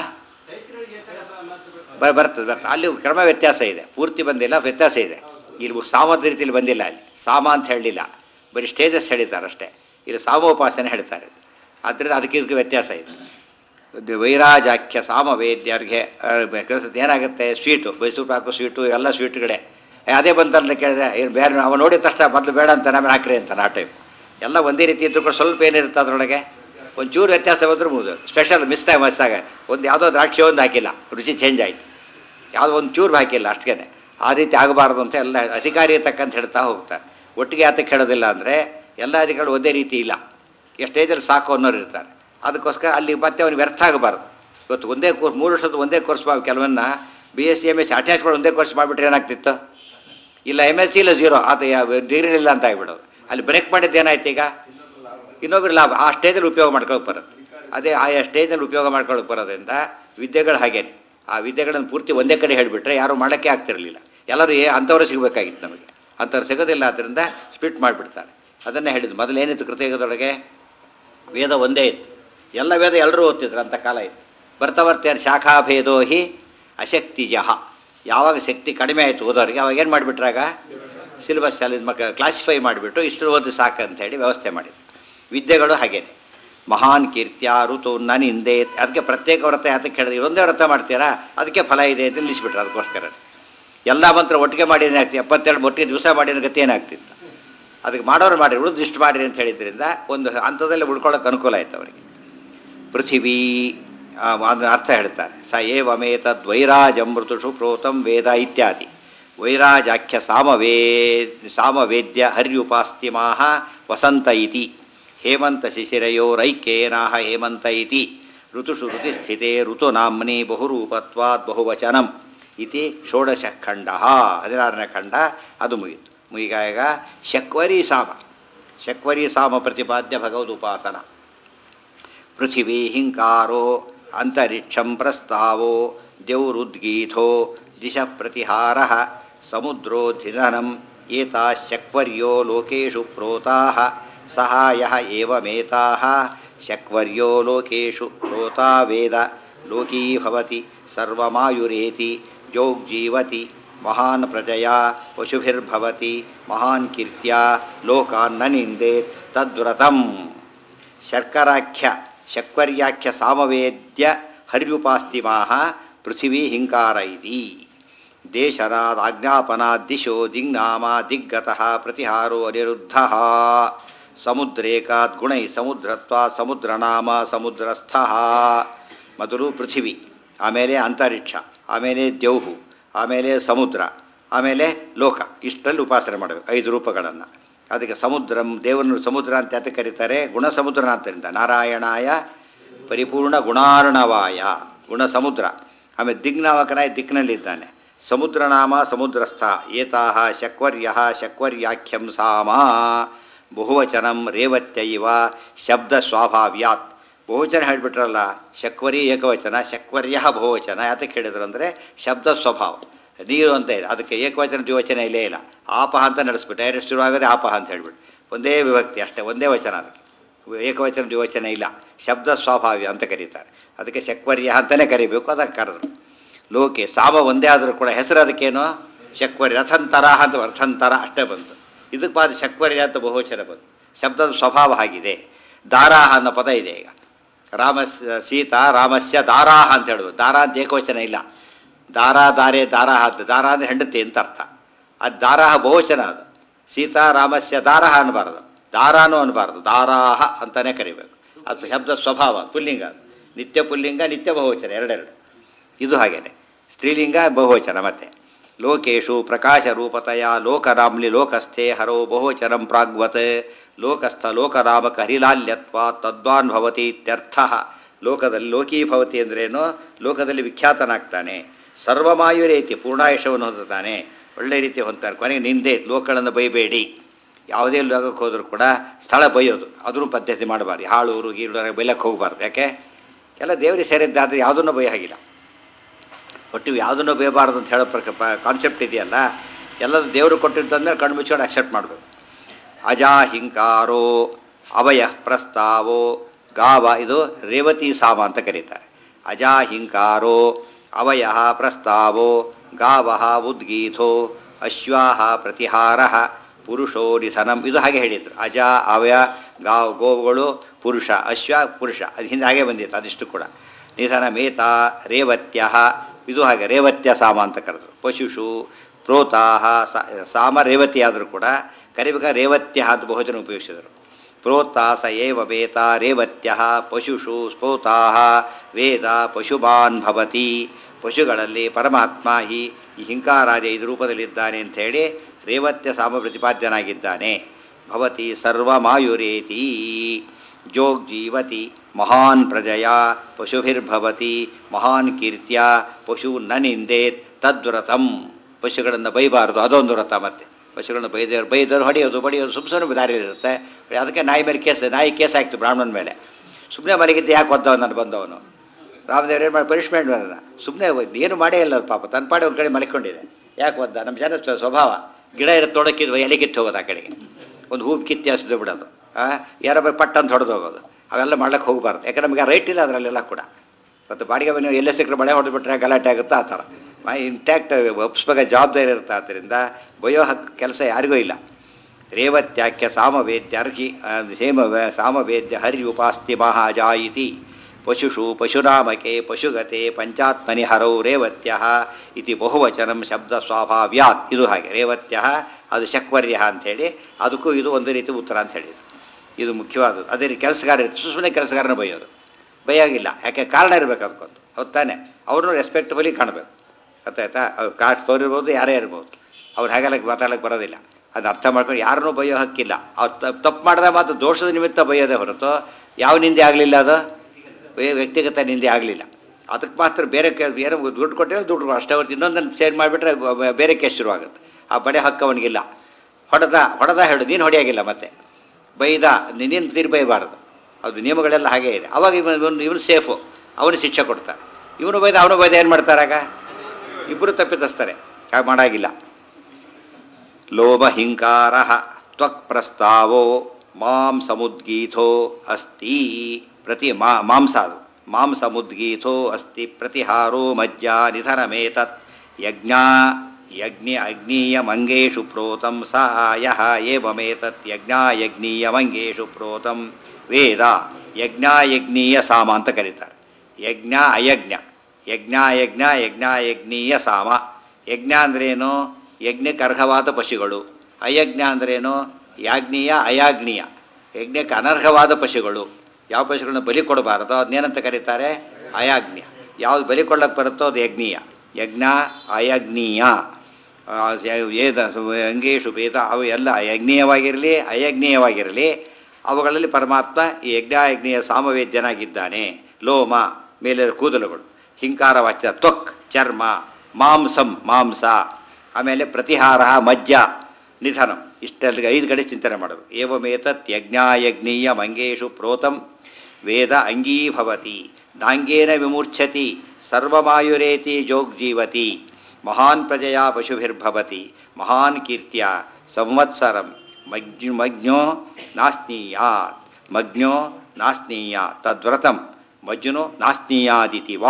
Speaker 1: ಬ- ಬರ್ತದೆ ಬರ್ತದೆ ಅಲ್ಲಿ ಕ್ರಮ ವ್ಯತ್ಯಾಸ ಇದೆ ಪೂರ್ತಿ ಬಂದಿಲ್ಲ ವ್ಯತ್ಯಾಸ ಇದೆ ಇಲ್ಲಿ ಸಾಮದ ರೀತಿಯಲ್ಲಿ ಬಂದಿಲ್ಲ ಅಲ್ಲಿ ಸಾಮ ಅಂತ ಹೇಳಲಿಲ್ಲ ಬರೀ ಸ್ಟೇಜಸ್ ಹೇಳಿದ್ದಾರೆ ಅಷ್ಟೇ ಇಲ್ಲಿ ಸಾಮೋಪಾಸನೆ ಹೇಳ್ತಾರೆ ಆದ್ದರಿಂದ ಅದಕ್ಕೆ ಇದಕ್ಕೆ ವ್ಯತ್ಯಾಸ ಇದೆ ಇದು ವೈರಾಜಾಖ್ಯ ಸಾಮವೇದ್ಯರ್ಗೆ ಕೆಲಸದ ಏನಾಗುತ್ತೆ ಸ್ವೀಟು ಮೈಸೂರು ಪಾಕು ಸ್ವೀಟು ಎಲ್ಲ ಸ್ವೀಟ್ಗಳೇ ಏ, ಅದೇ ಬಂತಂತ ಕೇಳಿದ್ರೆ ಏನು ಬೇರೆ ಅವ ನೋಡಿದ ತಕ್ಷಣ ಮೊದಲು ಬೇಡ ಅಂತ ಆಮೇಲೆ ಹಾಕ್ರಿ ಅಂತ ಆ ಟೈಪ್ ಎಲ್ಲ ಒಂದೇ ರೀತಿ ಇದ್ದು ಕೂಡ ಸ್ವಲ್ಪ ಏನಿರುತ್ತೆ ಅದರೊಳಗೆ ಒಂಚೂರು ವ್ಯತ್ಯಾಸ ಬಂದರೂ ಮುಗಿದು ಸ್ಪೆಷಲ್ ಮಿಸ್ ಆಗಿ ಮಿಸ್ ಆಗ ಒಂದು ಯಾವುದೋ ದ್ರಾಕ್ಷಿ ಒಂದು ಹಾಕಿಲ್ಲ ರುಚಿ ಚೇಂಜ್ ಆಯಿತು ಯಾವುದೋ ಒಂದು ಚೂರು ಹಾಕಿಲ್ಲ ಅಷ್ಟೇ ಆ ರೀತಿ ಆಗಬಾರ್ದು ಅಂತ ಎಲ್ಲ ಅಧಿಕಾರಿ ತಕ್ಕಂತ ಹೇಳ್ತಾ ಹೋಗ್ತಾರೆ ಒಟ್ಟಿಗೆ ಯಾತಕ್ಕೆ ಹೇಳೋದಿಲ್ಲ ಅಂದರೆ ಎಲ್ಲ ಅಧಿಕಾರಿಗಳು ಒಂದೇ ರೀತಿ ಇಲ್ಲ ಎಷ್ಟು ಏಜಲ್ಲಿ ಸಾಕು ಅನ್ನೋರು ಇರ್ತಾರೆ ಅದಕ್ಕೋಸ್ಕರ ಅಲ್ಲಿ ಮತ್ತೆ ಅವ್ನಿಗೆ ವ್ಯರ್ಥ ಆಗಬಾರ್ದು ಇವತ್ತು ಒಂದೇ ಕೋರ್ಸ್ ಮೂರು ವರ್ಷದ ಒಂದೇ ಕೋರ್ಸ್ ಮಾಡಿ ಕೆಲವನ್ನ B S C M S attach ಮಾಡಿ ಒಂದೇ ಕೋರ್ಸ್ ಮಾಡಿಬಿಟ್ರೆ ಏನಾಗ್ತಿತ್ತು ಇಲ್ಲ ಎಮ್ ಎಸ್ ಸಿ ಇಲ್ಲ ಜೀರೋ ಆತ ಡಿಗ್ರಿ ಇಲ್ಲ ಅಂತ ಆಗಿಬಿಡೋದು ಅಲ್ಲಿ ಬ್ರೇಕ್ ಮಾಡಿದ್ದು ಏನಾಯ್ತು ಈಗ ಇನ್ನೊಬ್ರು ಲಾಭ ಆ ಸ್ಟೇಜಲ್ಲಿ ಉಪಯೋಗ ಮಾಡ್ಕೊಳಕ್ಕೆ ಬರುತ್ತೆ ಅದೇ ಆಯಾ ಸ್ಟೇಜಲ್ಲಿ ಉಪಯೋಗ ಮಾಡ್ಕೊಳಕ್ಕೆ ಬರೋದ್ರಿಂದ ವಿದ್ಯೆಗಳು ಹಾಗೇನೆ ಆ ವಿದ್ಯೆಗಳನ್ನು ಪೂರ್ತಿ ಒಂದೇ ಕಡೆ ಹೇಳಿಬಿಟ್ರೆ ಯಾರು ಮಾಡೋಕ್ಕೆ ಆಗ್ತಿರಲಿಲ್ಲ ಎಲ್ಲರೂ ಏ ಅಂಥವ್ರು ಸಿಗಬೇಕಾಗಿತ್ತು ನಮಗೆ ಅಂಥವ್ರು ಸಿಗೋದಿಲ್ಲ ಆದ್ದರಿಂದ ಸ್ಪ್ಲಿಟ್ ಮಾಡಿಬಿಡ್ತಾರೆ ಅದನ್ನೇ ಹೇಳಿದ್ದು ಮೊದಲೇನಿತ್ತು ಕೃತಯುಗದೊಳಗೆ ವೇದ ಒಂದೇ ಇತ್ತು ಎಲ್ಲ ವೇದ ಎಲ್ಲರೂ ಓದ್ತಿದ್ರು ಅಂತ ಕಾಲ ಇತ್ತು ಬರ್ತಾ ಬರ್ತಾ ಏನು ಶಾಖಾಭೇದೋ ಹಿ ಅಶಕ್ತಿಜಃ ಯಾವಾಗ ಶಕ್ತಿ ಕಡಿಮೆ ಆಯಿತು ಓದೋರಿಗೆ ಅವಾಗ ಏನು ಮಾಡಿಬಿಟ್ರಾಗ ಸಿಲೆಬಸ್ ಅಲ್ಲಿ ಮಕ್ಕ ಕ್ಲಾಸಿಫೈ ಮಾಡಿಬಿಟ್ಟು ಇಷ್ಟು ಓದಿ ಸಾಕು ಅಂತ ಹೇಳಿ ವ್ಯವಸ್ಥೆ ಮಾಡಿದ್ರು ವಿದ್ಯೆಗಳು ಹಾಗೇನೆ ಮಹಾನ್ ಕೀರ್ತ್ಯ ಋತು ನನಿಂದೆ ಅದಕ್ಕೆ ಪ್ರತ್ಯೇಕ ವ್ರತ ಯಾತಕ್ಕೆ ಹೇಳಿದ್ರೆ ಇದೊಂದೇ ವ್ರತ ಮಾಡ್ತೀರಾ ಅದಕ್ಕೆ ಫಲ ಇದೆ ಅಂತ ನಿಲ್ಲಿಸ್ಬಿಟ್ರು ಅದಕ್ಕೋಸ್ಕರ ಎಲ್ಲ ಮಂತ್ರ ಒಟ್ಟಿಗೆ ಮಾಡಿ ಏನಾಗ್ತಿ ಎಪ್ಪತ್ತೆರಡು ಒಟ್ಟಿಗೆ ದಿವಸ ಮಾಡಿದ ಗತಿ ಏನಾಗ್ತಿತ್ತು ಅದಕ್ಕೆ ಮಾಡೋರು ಮಾಡಿ ಉಳಿದು ಇಷ್ಟು ಮಾಡಿರಿ ಅಂತ ಹೇಳಿದ್ರಿಂದ ಒಂದು ಹಂತದಲ್ಲಿ ಉಳ್ಕೊಳ್ಳೋಕೆ ಅನುಕೂಲ ಆಯ್ತು ಅವರಿಗೆ ಪೃಥಿವೀ ಆ, ಅದನ್ನ ಅರ್ಥ ಹೇಳ್ತಾರೆ ಸ ಏವಮೇತದ್ ವೈರಾಜಮೃತುಷು ಪ್ರೋತಂ ವೇದ ಇತ್ಯಾದಿ ವೈರಾಜಾಖ್ಯ ಸಾಮವೇ ಸಾಮವೇದ್ಯ ಹರ್ಯುಪಾಸ್ತಿಮಾಹ ವಸಂತ ಇತಿ ಹೇಮಂತ ಶಿಶಿರಯೋರೈಕ್ಯೇನಾಹ ಹೇಮಂತ ಇತಿ ಋತುಷು ಋತಿಸ್ಥಿತೆ ಋತುನಾಮ್ನಿ ಬಹುರೂಪತ್ವಾತ್ ಬಹುವಚನಂ ಇತಿ ಷೋಡಶ ಖಂಡ ಹದಿನಾರನೇ ಖಂಡ ಅದು ಮುಗಿತು ಈಗ ಈಗ ಶಕ್ವರಿ ಸಾಮ ಶಕ್ವರಿ ಸಾಮ ಪ್ರತಿಪಾದ್ಯ ಭಗವದುಪಾಸನ ಪೃಥಿವೀ ಹಿಂಕಾರೋ ಅಂತರಿಕ್ಷಂ ಪ್ರಸ್ತಾವೋ ದ್ಯೌರುದ್ಗೀಥೋ ದಿಶ ಪ್ರತಿಹಾರ ಸಮುದ್ರೋಧಿನಂ ಏತಾಶ್ಚಕ್ವರ್ಯೋ ಲೋಕೇಶು ಪ್ರೋತಾಃ ಸಹಾಯ ಏವಮೇತಾಃ ಶಕ್ವರ್ಯೋ ಲೋಕೇಶು ಪ್ರೋತಾ ವೇದ ಲೋಕೀ ಭವತಿ ಸರ್ವಮಾಯುರೇತಿ ಜೋಗ್ಜೀವತಿ ಮಹಾನ್ ಪ್ರಜಯಾ ಪಶುಭಿರ್ಭವತಿ ಮಹಾನ್ ಕೀರ್ತ್ಯ ಲೋಕಾನ್ನ ನಿಂದೇತ್ ತದ್ವ್ರತಂ ಶರ್ಕರಾಖ್ಯ ಶಕ್ವರ್ಯಾಖ್ಯ ಸಾಮವೇದ್ಯ ಹರ್ಯುಪಾಸ್ತಿಮಾಹ ಪೃಥಿವೀ ಹಿಂಕಾರ ಇತಿ ದೇಶನಾದ್ ಆಜ್ಞಾಪನಾದ್ ದಿಶೋ ದಿಗ್ನಾಮ ದಿಗ್ಗತಃ ಪ್ರತಿಹಾರೋ ಅನಿರುದ್ಧ ಸಮುದ್ರೇಕಾದ್ ಗುಣೈ ಸಮುದ್ರತ್ವಾತ್ ಸಮುದ್ರನಾಮ ಸಮುದ್ರಸ್ಥ ಮೊದಲು ಪೃಥಿವಿ ಆಮೇಲೆ ಅಂತರಿಕ್ಷ ಆಮೇಲೆ ದ್ಯೌಹು ಆಮೇಲೆ ಸಮುದ್ರ ಆಮೇಲೆ ಲೋಕ ಇಷ್ಟರಲ್ಲಿ ಉಪಾಸನೆ ಮಾಡಬೇಕು ಐದು ರೂಪಗಳನ್ನು ಅದಕ್ಕೆ ಸಮುದ್ರಂ ದೇವರನ್ನು ಸಮುದ್ರ ಅಂತ ಯಾತಕ್ಕೆ ಕರೀತಾರೆ ಗುಣ ಸಮುದ್ರ ಆದ್ದರಿಂದ ನಾರಾಯಣಾಯ ಪರಿಪೂರ್ಣ ಗುಣಾರ್ಣವಾಯ ಗುಣ ಸಮುದ್ರ ಆಮೇಲೆ ದಿಗ್ನಾಮಕನಾಯ ದಿಕ್ಕಿನಲ್ಲಿದ್ದಾನೆ ಸಮುದ್ರನಾಮ ಸಮುದ್ರಸ್ಥ ಏತಾಹ ಶಕ್ವರ್ಯ ಶಕ್ವರ್ಯಾಖ್ಯಂ ಸಾಮ ಬಹುವಚನಂ ರೇವತ್ಯ ಇವ ಶಬ್ದ ಸ್ವಾಭಾವ್ಯಾತ್ ಬಹುವಚನ ಹೇಳಿಬಿಟ್ರಲ್ಲ ಶಕ್ವರಿ ಏಕವಚನ ಶಕ್ವರ್ಯ ಬಹುವಚನ ಯಾತಕ್ಕೆ ಹೇಳಿದ್ರು ಅಂದರೆ ಶಬ್ದ ಸ್ವಭಾವ ನೀರು ಅಂತ ಇದೆ ಅದಕ್ಕೆ ಏಕವಚನ ದ್ವಿವಚನ ಇಲ್ಲೇ ಇಲ್ಲ ಆಪಹ ಅಂತ ನಡೆಸ್ಬಿಟ್ಟು ಡೈರೆಕ್ಟ್ ಶುರುವಾಗೋದೇ ಆಪಹ ಅಂತ ಹೇಳ್ಬಿಟ್ಟು ಒಂದೇ ವಿಭಕ್ತಿ ಅಷ್ಟೇ ಒಂದೇ ವಚನ ಅದಕ್ಕೆ ಏಕವಚನ ದ್ವಿವಚನ ಇಲ್ಲ ಶಬ್ದ ಸ್ವಾಭಾವ್ಯ ಅಂತ ಕರೀತಾರೆ ಅದಕ್ಕೆ ಶಕ್ವರ್ಯ ಅಂತಲೇ ಕರಿಬೇಕು ಅದಕ್ಕೆ ಕರೆದ್ರು ಲೋಕೆ ಸಾಮ ಒಂದೇ ಆದರೂ ಕೂಡ ಹೆಸರು ಅದಕ್ಕೇನು ಶಕ್ವರ್ಯ ರಥಂತರ ಅಂತ ರಥಂತರ ಅಷ್ಟೇ ಬಂತು ಇದಕ್ಕೆ ಬಾದ ಶಕ್ವರ್ಯ ಅಂತ ಬಹುವಚನ ಬಂತು ಶಬ್ದದ ಸ್ವಭಾವ ಆಗಿದೆ ದಾರಾಹ ಅನ್ನೋ ಪದ ಇದೆ ಈಗ ರಾಮಸ್ಯ ಸೀತಾ ರಾಮಸ್ಯ ದಾರಾಹ ಅಂತ ಹೇಳುವುದು ದಾರ ಅಂತ ಏಕವಚನ ಇಲ್ಲ ದಾರ ದಾರೆ ದಾರಾಹ ಅಂತ ದಾರ ಅಂದರೆ ಹೆಂಡತಿ ಅಂತ ಅರ್ಥ ಅದು ದಾರಾಹ ಬಹುವಚನ ಅದು ಸೀತಾ ರಾಮಸ್ಯ ದಾರಹ ಅನ್ನಬಾರದು ದಾರಾನು ಅನ್ನಬಾರದು ದಾರಾಹ ಅಂತಲೇ ಕರಿಬೇಕು ಅದು ಶಬ್ದ ಸ್ವಭಾವ ಪುಲ್ಲಿಂಗ ಅದು ನಿತ್ಯ ಪುಲ್ಲಿಂಗ ನಿತ್ಯ ಬಹುವಚನ ಎರಡೆರಡು ಇದು ಹಾಗೇನೆ ಸ್ತ್ರೀಲಿಂಗ ಬಹುವಚನ ಮತ್ತೆ ಲೋಕೇಶು ಪ್ರಕಾಶ ರೂಪತಯ ಲೋಕರಾಮ್ಲಿ ಲೋಕಸ್ಥೆ ಹರೋ ಬಹುವಚನಂ ಪ್ರಾಗ್ವತ್ ಲೋಕಸ್ಥ ಲೋಕರಾಮಕ ಹರಿಲಾಲ್ಯತ್ವ ತದ್ವಾನ್ ಭವತಿ ಇತ್ಯರ್ಥ ಲೋಕದಲ್ಲಿ ಲೋಕೀ ಭವತಿ ಅಂದ್ರೇನು ಲೋಕದಲ್ಲಿ ವಿಖ್ಯಾತನಾಗ್ತಾನೆ ಸರ್ವಮಾಯುರೇತಿ ಪೂರ್ಣಾಯುಷವನ್ನು ಹೊಂದುತ್ತಾನೆ ಒಳ್ಳೆ ರೀತಿ ಹೊಂದ್ತಾನೆ ಕೊನೆಗೆ ನಿಂದೆ ಲೋಕಗಳನ್ನು ಬೈಬೇಡಿ ಯಾವುದೇ ಲೋಕಕ್ಕೆ ಹೋದರೂ ಕೂಡ ಸ್ಥಳ ಬೈಯೋದು ಅದನ್ನು ಪದ್ಧತಿ ಮಾಡಬಾರ್ದು ಹಾಳೂರು ಗೀಳು ಬೈಲಕ್ಕೆ ಹೋಗಬಾರ್ದು ಯಾಕೆ ಎಲ್ಲ ದೇವರಿಗೆ ಸೇರಿದ್ದಾದರೆ ಯಾವುದನ್ನು ಬೈ ಹಾಗಿಲ್ಲ ಒಟ್ಟು ಯಾವುದನ್ನು ಬೇಯಬಾರ್ದು ಅಂತ ಹೇಳೋ ಪ್ರಕ ಕಾನ್ಸೆಪ್ಟ್ ಇದೆಯಲ್ಲ ಎಲ್ಲದೂ ದೇವರು ಕೊಟ್ಟಿದ್ದಂದ್ರೆ ಕಣ್ಣು ಮುಚ್ಕೊಂಡು ಅಕ್ಸೆಪ್ಟ್ ಮಾಡಬೇಕು ಅಜಾಹಿಂಕಾರೋ ಅವಯ ಪ್ರಸ್ತಾವೋ ಗಾವ ಇದು ರೇವತಿ ಸಾಮ ಅಂತ ಕರೀತಾರೆ ಅಜಾಹಿಂಕಾರೋ ಅವಯ ಪ್ರಸ್ತಾವೋ ಗಾವ ಉದ್ಗೀಥೋ ಅಶ್ವಾಹ ಪ್ರತಿಹಾರ ಪುರುಷೋ ನಿಧನಂ ಇದು ಹಾಗೆ ಹೇಳಿದರು ಅಜ ಅವಯ ಗಾವ್ ಗೋವುಗಳು ಪುರುಷ ಅಶ್ವ ಪುರುಷ ಅದು ಹಿಂದೆ ಹಾಗೆ ಬಂದಿತ್ತು ಅದಿಷ್ಟು ಕೂಡ ನಿಧನ ಮೇತ ರೇವತ್ಯ ಇದು ಹಾಗೆ ರೇವತ್ಯ ಸಾಮ ಅಂತ ಕರೆದ್ರು ಪಶುಷು ಪ್ರೋತಾಹ ಸಾಮ ರೇವತಿ ಆದರೂ ಕೂಡ ಕರಿಬೇಕ ರೇವತ್ಯ ಅಂತ ಬಹುಜನ ಉಪಯೋಗಿಸಿದರು ಪ್ರೋತಾಸ ಏವ ವೇತ ರೇವತ್ಯ ಪಶುಷು ಸ್ಫೋತಾ ವೇದ ಪಶುಮಾನ್ ಭವತಿ ಪಶುಗಳಲ್ಲಿ ಪರಮಾತ್ಮ ಈ ಈ ಹಿಂಕಾರಾದಿ ಐದು ರೂಪದಲ್ಲಿದ್ದಾನೆ ಅಂಥೇಳಿ ರೇವತ್ಯ ಸಾಮ ಪ್ರತಿಪಾದ್ಯನಾಗಿದ್ದಾನೆ ಭವತಿ ಸರ್ವಮಾಯುರೇತಿ ಜೋಗ್ ಜೀವತಿ ಮಹಾನ್ ಪ್ರಜಯ ಪಶುಭಿರ್ಭವತಿ ಮಹಾನ್ ಕೀರ್ತ್ಯ ಪಶು ನ ನಿಂದೇತ್ ತದ್ವ್ರತಂ ಪಶುಗಳನ್ನು ಬೈಬಾರ್ದು ಅದೊಂದು ವ್ರತ ಮತ್ತೆ ಪಶುಗಳನ್ನು ಬೈದವ್ರು ಬೈದವ್ರು ಹೊಡೆಯೋದು ಬಡಿಯೋದು ಸುಮ್ಮ ಸುಮ್ಮನೆ ದಾರಿ ಇರುತ್ತೆ ಅದಕ್ಕೆ ನಾಯಿ ಮೇಲೆ ಕೇಸ್ ನಾಯಿ ಕೇಸ್ ಆಯಿತು ಬ್ರಾಹ್ಮಣನ ಮೇಲೆ ಸುಮ್ಮನೆ ಮಲಗಿದ್ದು ಯಾಕೆ ಒದ್ದವ ನಾನು ಬಂದವನು ರಾಮದೇವ್ರು ಏನು ಮಾಡಿ ಪನಿಷ್ಮೆಂಟ್ ಬರೋಣ ಸುಮ್ಮನೆ ಏನು ಮಾಡೇ ಇಲ್ಲ ಪಾಪ ತನ್ನ ಪಾಡಿ ಒಂದು ಕಡೆ ಮಲ್ಕೊಂಡಿದೆ ಯಾಕೆ ಒದ್ದ ನಮ್ಮ ಜನ ಸ್ವ- ಸ್ವಭಾವ ಗಿಡ ಇರೋ ತೋಡಕ್ಕಿದ್ವು ಎಲೆ ಕಿತ್ತು ಹೋಗೋದು ಆ ಕಡೆಗೆ ಒಂದು ಹೂವು ಕಿತ್ತಿ ಹಸಿದು ಬಿಡೋದು ಯಾರ ಪಟ್ಟ ಅಂತ ಹೊಡೆದು ಹೋಗೋದು ಅವೆಲ್ಲ ಮಾಡ್ಲಿಕ್ಕೆ ಹೋಗಬಾರ್ದು ಯಾಕಂದ್ರೆ ನಮಗೆ ರೈಟ್ ಇಲ್ಲ ಅದರಲ್ಲೆಲ್ಲ ಕೂಡ ಮತ್ತು ಬಾಡಿಗೆ ಮನೆ ಎಲ್ಲೇ ಸಿಕ್ಕರೆ ಮಳೆ ಹೊಡೆದ್ಬಿಟ್ರೆ ಗಲಾಟೆ ಆಗುತ್ತೆ ಆ ಥರ ಇಂಟ್ಯಾಕ್ಟ್ ಒಪ್ಸ್ಬೇಕಾದ ಜವಾಬ್ದಾರಿ ಇರುತ್ತೆ ಆದ್ದರಿಂದ ಬಯೋ ಹಕ್ಕು ಕೆಲಸ ಯಾರಿಗೂ ಇಲ್ಲ ರೇವತ್ಯಾಖ್ಯ ಸಾಮವೇದ್ಯ ಅರ್ಹಿ ಹೇಮ ಸಾಮವೇದ್ಯ ಹರಿ ಉಪಾಸ್ತಿ ಮಹಾಜಾಯಿತಿ ಪಶುಷು ಪಶುನಾಮಕೆ ಪಶುಗತೆ ಪಂಚಾತ್ಮನಿ ಹರೌ ರೇವತ್ಯ ಇತಿ ಬಹುವಚನಂ ಶಬ್ದ ಸ್ವಾಭಾವ್ಯಾತ್ ಇದು ಹಾಗೆ ರೇವತ್ಯ ಅದು ಶಕ್ವರ್ಯ ಅಂಥೇಳಿ ಅದಕ್ಕೂ ಇದು ಒಂದು ರೀತಿ ಉತ್ತರ ಅಂತ ಹೇಳಿದ್ರು ಇದು ಮುಖ್ಯವಾದದ್ದು ಅದೇ ರೀತಿ ಕೆಲಸಗಾರ ಇರುತ್ತೆ ಸುಮ್ಮನೆ ಕೆಲಸಗಾರನ ಬೈಯೋದು ಬೈಯಾಗಿಲ್ಲ ಯಾಕೆ ಕಾರಣ ಇರಬೇಕು ಅದಕ್ಕೊಂದು ಹೌದು ತಾನೆ ಅವ್ರನ್ನೂ ರೆಸ್ಪೆಕ್ಟ್ಬಲಿ ಕಾಣಬೇಕು ಗೊತ್ತಾಯ್ತಾ ಅವ್ರು ಕಾಟ್ ತೋರಿರ್ಬೋದು ಯಾರೇ ಇರ್ಬೋದು ಅವ್ರು ಹಾಗೆಲ್ಲ ಮಾತಾಡಕ್ಕೆ ಬರೋದಿಲ್ಲ ಅದನ್ನ ಅರ್ಥ ಮಾಡ್ಕೊಂಡು ಯಾರನ್ನೂ ಬೈಯೋ ಹಕ್ಕಿಲ್ಲ ಅವ್ರು ತಪ್ಪು ಮಾಡಿದ ಮಾತ್ರ ದೋಷದ ನಿಮಿತ್ತ ಬೈಯೋದೇ ಹೊರತು ಯಾವ ನಿಂದೆ ಆಗಲಿಲ್ಲ ಅದು ವೇ- ವ್ಯಕ್ತಿಗತ ನಿಂದೆ ಆಗಲಿಲ್ಲ ಅದಕ್ಕೆ ಮಾತ್ರ ಬೇರೆ ಕೆ ಬೇರೆ ದುಡ್ಡು ಕೊಟ್ಟರೆ ದುಡ್ಡು ಕೊಡು. ಅಷ್ಟೇ ಹೊರತು ಇನ್ನೊಂದನ್ನು ಚೇಂಜ್ ಮಾಡಿಬಿಟ್ರೆ ಬೇರೆ ಕೇಸ್ ಶುರುವಾಗುತ್ತೆ ಆ ಬಡೆ ಹಕ್ಕು ಅವನಿಗಿಲ್ಲ ಹೊಡೆದ ಹೊಡೆದ ಹೇಳು ನೀನು ಹೊಡೆಯಾಗಿಲ್ಲ ಮತ್ತೆ ಬೈದ ನೀನು ತೀರ್ ಬೈಬಾರ್ದು ಅದು ನಿಯಮಗಳೆಲ್ಲ ಹಾಗೇ ಇದೆ ಅವಾಗ ಇವನು ಇವನು ಸೇಫು ಅವನು ಶಿಕ್ಷೆ ಕೊಡ್ತಾರೆ ಇವನು ಬೈದ ಅವನು ಬೈದ ಏನು ಮಾಡ್ತಾರೆ ಆಗ ಇಬ್ಬರು ತಪ್ಪಿತಸ್ತಾರೆ ಹಾಗೆ ಮಾಡಾಗಿಲ್ಲ ಲೋಭ ಹಿಂಕಾರ ತ್ವಕ್ ಪ್ರಸ್ತಾವೋ ಮಾಂ ಸಮುದ್ಗೀಥೋ ಅಸ್ತಿ ಪ್ರತಿ ಮಾ ಮಾಂಸ ಅದು ಮಾಂಸ ಮುದ್ಗೀಥೋ ಅಸ್ತಿ ಪ್ರತಿಹಾರೋ ಮಜ್ಜ ನಿಧನಮೇತತ್ ಯಜ್ಞ ಯಜ್ಞ ಅಗ್ನೀಯ ಮಂಗೇಶು ಪ್ರೋತಂ ಸ ಯಹ ಏವಮೇತತ್ ಯಜ್ಞ ಯಜ್ಞೀಯ ಮಂಗೇಶು ಪ್ರೋತಂ ವೇದ ಯಜ್ಞ ಯಜ್ಞೀಯ ಸಾಮ ಅಂತ ಕರೀತಾರೆ ಯಜ್ಞ ಅಯಜ್ಞ ಯಜ್ಞ ಯಜ್ಞ ಯಜ್ಞ ಯಜ್ಞೀಯ ಸಾಮ ಯಜ್ಞ ಅಂದ್ರೇನು ಯಜ್ಞಕ್ಕೆ ಅರ್ಹವಾದ ಪಶುಗಳು ಅಯಜ್ಞ ಅಂದ್ರೇನು ಯಾಜ್ಞೀಯ ಅಯಾಜ್ಞೀಯ ಯಜ್ಞಕ್ಕೆ ಅನರ್ಹವಾದ ಪಶುಗಳು ಯಾವ ಪಶುಗಳನ್ನ ಬಲಿ ಕೊಡಬಾರದೋ ಅದನ್ನೇನಂತ ಕರೀತಾರೆ ಅಯಾಜ್ಞ ಯಾವ್ದು ಬಲಿ ಕೊಡ್ಲಕ್ಕೆ ಬರುತ್ತೋ ಅದು ಯಜ್ಞೀಯ ಯಜ್ಞ ಅಯಜ್ಞೀಯ ಆ, ಯ- ವೇದ ಅಂಗೇಶು ವೇದ ಅವು ಎಲ್ಲ ಯಜ್ಞೀಯವಾಗಿರಲಿ ಅಯಜ್ಞೀಯವಾಗಿರಲಿ ಅವುಗಳಲ್ಲಿ ಪರಮಾತ್ಮ ಈ ಯಜ್ಞಾಯಜ್ಞೀಯ ಸಾಮವೇದ್ಯನಾಗಿದ್ದಾನೆ ಲೋಮ ಮೇಲೆ ಕೂದಲುಗಳು ಹಿಂಕಾರ ವಾಚ್ಯ ತ್ವಕ್ ಚರ್ಮ ಮಾಂಸಂ ಮಾಂಸ ಆಮೇಲೆ ಪ್ರತಿಹಾರ ಮಜ್ಜ ನಿಧನಂ ಇಷ್ಟಲ್ಲಿಗೆ ಐದು ಕಡೆ ಚಿಂತನೆ ಮಾಡಬೇಕು ಏವಮೇತತ್ ಯಜ್ಞಾಯಜ್ಞೀಯ ಮಂಗೇಶು ಪ್ರೋತಂ ವೇದ ಅಂಗೀಭವತಿ ದಾಂಗೇನ ವಿಮೂರ್ಛತಿ ಸರ್ವಮಾಯುರೇತಿ ಜೋಗ್ಜೀವತಿ ಮಹಾನ್ ಪ್ರಜೆಯ ಪಶುಭಿರ್ಭವತಿ ಮಹಾನ್ ಕೀರ್ತ್ಯ ಸಂವತ್ಸರಂ ಮಜ್ಞ ಮಜ್ಞೋ ನಾಸ್ನೀಯಾತ್ ಮಜ್ಞೋ ನಾಸ್ನೀಯಾತ್ ತದ್ವ್ರತಂ ಮಜ್ಜುನೋ ನಾಸ್ನೀಯಾದಿತಿ ವಾ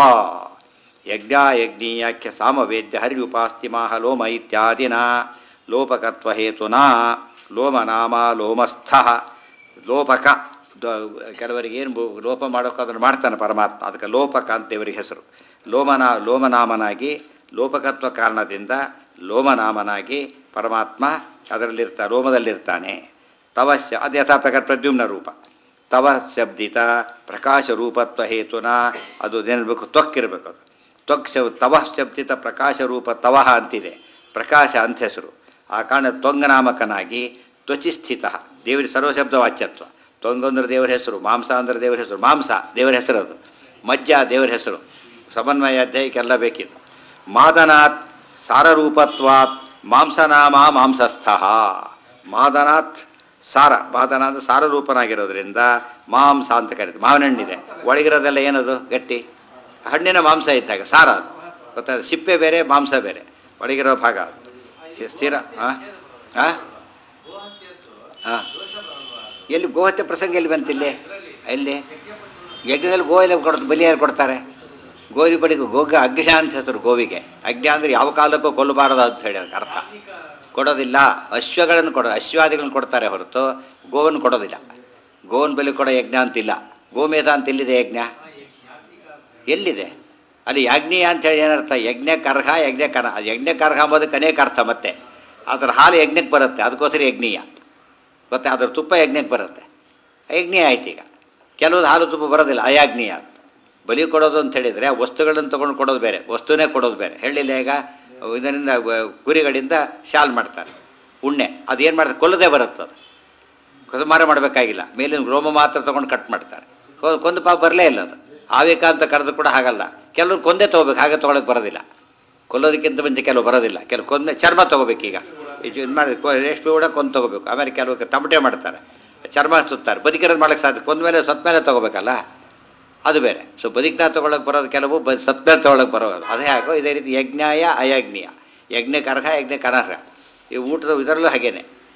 Speaker 1: ಯಜ್ಞಾಯಜ್ಞೀಯಾಖ್ಯ ಸಾಮವೇದ್ಯ ಹರಿಯುಪಾಸ್ತಿ ಮಾಹ ಲೋಮ ಇತ್ಯಾದಿನ ಲೋಪಕತ್ವ ಹೇತುನಾ ಲೋಮನಾಮ ಲೋಮಸ್ಥ ಲೋಪಕ ದ- ಕೆಲವರಿಗೆ ಏನು ಲೋಪ ಮಾಡೋಕೆ ಅದನ್ನು ಮಾಡ್ತಾನೆ ಪರಮಾತ್ಮ ಅದಕ್ಕೆ ಲೋಪಕ ಅಂತ ದೇವರಿಗೆ ಹೆಸರು ಲೋಮನಾ ಲೋಮನಾಮನಾಗಿ ಲೋಪಕತ್ವ ಕಾರಣದಿಂದ ಲೋಮನಾಮನಾಗಿ ಪರಮಾತ್ಮ ಅದರಲ್ಲಿರ್ತಾ ಲೋಮದಲ್ಲಿರ್ತಾನೆ ತವಶ್ಯ ಅದು ಯಥಾ ಪ್ರಕಾರ ಪ್ರದ್ಯುಮ್ನ ರೂಪ ತವ ಶಬ್ದಿತ ಪ್ರಕಾಶ ರೂಪತ್ವ ಹೇತುನ ಅದು ಏನಿರಬೇಕು ತ್ವಕ್ಕಿರಬೇಕು ಅದು ತ್ವಕ್ ಶಬ್ ತವಃ ಶಬ್ದಿತ ಪ್ರಕಾಶ ರೂಪ ತವಃ ಅಂತಿದೆ ಪ್ರಕಾಶ ಅಂತ ಹೆಸರು ಆ ಕಾರಣ ತ್ವಂಗನಾಮಕನಾಗಿ ತ್ವಚಿ ಸ್ಥಿತ ದೇವರ ಸರ್ವಶಬ್ದ ವಾಚ್ಯತ್ವ ತ್ವಂಗ ಅಂದ್ರೆ ದೇವರ ಹೆಸರು ಮಾಂಸ ಅಂದ್ರೆ ದೇವರ ಹೆಸರು ಮಾಂಸ ದೇವರ ಹೆಸರು ಅದು ಮಜ್ಜ ದೇವರ ಹೆಸರು ಸಮನ್ವಯ ಅಧ್ಯಾಯಕ್ಕೆಲ್ಲ ಬೇಕಿತ್ತು ಮಾದನಾತ್ ಸಾರರೂಪತ್ವಾತ್ ಮಾಂಸನಾಮ ಮಾಂಸಸ್ಥಃ ಮಾದನಾತ್ ಸಾರ ಮಾದನ ಅಂದ್ರೆ ಸಾರರೂಪನಾಗಿರೋದ್ರಿಂದ ಮಾಂಸ ಅಂತ ಕರೀತಾರೆ ಮಾವಿನ ಹಣ್ಣಿದೆ ಒಳಗಿರೋದೆಲ್ಲ ಏನದು ಗಟ್ಟಿ ಹಣ್ಣಿನ ಮಾಂಸ ಇದ್ದಾಗ ಸಾರ ಅದು ಗೊತ್ತಾದ ಸಿಪ್ಪೆ ಬೇರೆ ಮಾಂಸ ಬೇರೆ ಒಳಗಿರೋ ಭಾಗ ಅದು ಇದು ಸ್ಥಿರ ಹಾಂ ಹಾಂ ಹಾಂ ಎಲ್ಲಿ ಗೋಹತ್ಯೆ ಪ್ರಸಂಗ ಎಲ್ಲಿ ಬಂತಿಲ್ಲಿ ಎಲ್ಲಿ ಯಜ್ಞದಲ್ಲಿ ಗೋ ಎಲ್ಲ ಕೊಡ್ ಬಲಿ ಯಾರು ಕೊಡ್ತಾರೆ ಗೋರಿ ಬಡಿಗೆ ಗೋಗ ಅಗ್ನಿ ಅಂತ ಹೆಸರು ಗೋವಿಗೆ ಅಗ್ನಿ ಅಂದರೆ ಯಾವ ಕಾಲಕ್ಕೂ ಕೊಲ್ಲಬಾರದು ಅಂತ ಹೇಳಿ ಅದಕ್ಕೆ ಅರ್ಥ ಕೊಡೋದಿಲ್ಲ ಅಶ್ವಗಳನ್ನು ಕೊಡೋ ಅಶ್ವಾದಿಗಳನ್ನು ಕೊಡ್ತಾರೆ ಹೊರತು ಗೋವನ್ನು ಕೊಡೋದಿಲ್ಲ ಗೋವನ್ನು ಬಲಿ ಕೊಡೋ ಯಜ್ಞ ಅಂತಿಲ್ಲ ಗೋಮೇಧ ಅಂತ ಎಲ್ಲಿದೆ ಯಜ್ಞ ಎಲ್ಲಿದೆ ಅಲ್ಲಿ ಯಾಜ್ಞೀಯ ಅಂತೇಳಿ ಏನರ್ಥ ಯಜ್ಞಕ್ಕೆ ಅರ್ಹ ಯಜ್ಞಕ್ಕೆ ಅರ್ಹ ಅದು ಯಜ್ಞಕ್ಕೆ ಅರ್ಹ ಅಂಬೋದಕ್ಕೆ ಅನೇಕ ಅರ್ಥ ಮತ್ತೆ ಅದರ ಹಾಲು ಯಜ್ಞಕ್ಕೆ ಬರುತ್ತೆ ಅದಕ್ಕೋಸ್ಕರ ಯಜ್ಞೀಯ ಗೊತ್ತಾ ಅದ್ರ ತುಪ್ಪ ಯಜ್ಞಕ್ಕೆ ಬರುತ್ತೆ ಯಜ್ಞೀಯ ಆಯ್ತು ಈಗ ಕೆಲವ್ದು ಹಾಲು ತುಪ್ಪ ಬರೋದಿಲ್ಲ ಅಯಾಜ್ಞೀಯ ಅದು ಬಲಿ ಕೊಡೋದು ಅಂತ ಹೇಳಿದರೆ ಆ ವಸ್ತುಗಳನ್ನು ತೊಗೊಂಡು ಕೊಡೋದು ಬೇರೆ ವಸ್ತುನೇ ಕೊಡೋದು ಬೇರೆ ಹೇಳಿಲ್ಲ ಈಗ ಇದರಿಂದ ವ- ಕುರಿಗಳಿಂದ ಶಾಲ್ ಮಾಡ್ತಾರೆ ಉಣ್ಣೆ ಅದೇನು ಮಾಡ್ತಾರೆ ಕೊಲ್ಲದೆ ಬರುತ್ತೆ ಅದು ಕೊಸಮಾರ ಮಾಡಬೇಕಾಗಿಲ್ಲ ಮೇಲಿನ ರೋಮ ಮಾತ್ರ ತೊಗೊಂಡು ಕಟ್ ಮಾಡ್ತಾರೆ ಕೊ- ಕೊಂದು ಪಾಪ ಬರಲೇ ಇಲ್ಲ ಅದು ಆವೇಕ ಅಂತ ಕರೆದು ಕೂಡ ಹಾಗಲ್ಲ ಕೆಲವ್ರು ಕೊಂದೇ ತೊಗೋಬೇಕು ಹಾಗೆ ತೊಗೊಳಕ್ಕೆ ಬರೋದಿಲ್ಲ ಕೊಲ್ಲೋದಕ್ಕಿಂತ ಮುಂಚೆ ಕೆಲವು ಬರೋದಿಲ್ಲ ಕೆಲವು ಕೊಂದ ಚರ್ಮ ತೊಗೋಬೇಕೀಗ ಇದು ಇದು ಮಾಡಿ ರೇಷ್ಮೆ ಕೂಡ ಕೊಂದು ತೊಗೋಬೇಕು ಆಮೇಲೆ ಕೆಲವು ತಮಟೆ ಮಾಡ್ತಾರೆ ಚರ್ಮ ಸುತ್ತಾರೆ ಬದುಕಿರೋದು ಮಾಡಕ್ಕೆ ಸಾಧ್ಯ ಕೊಂದ ಮೇಲೆ ಸತ್ ಮೇಲೆ ತೊಗೋಬೇಕಲ್ಲ ಅದು ಬೇರೆ ಸೊ ಬದುಕ್ತಾ ತೊಗೊಳಕ್ಕೆ ಬರೋದು ಕೆಲವು ಬ ಸತ್ಮೇಲೆ ತೊಗೊಳಕ್ಕೆ ಬರೋದು ಅದೇ ಹಾಗೋ ಇದೇ ರೀತಿ ಯಜ್ಞಾಯ ಅಯಜ್ಞೀಯ ಯಜ್ಞಕ್ಕೆ ಅರ್ಹ ಯಜ್ಞಕ್ಕೆ ಅನರ್ಹ ಈ ಊಟದ ಇದರಲ್ಲೂ ಹಾಗೇನೆ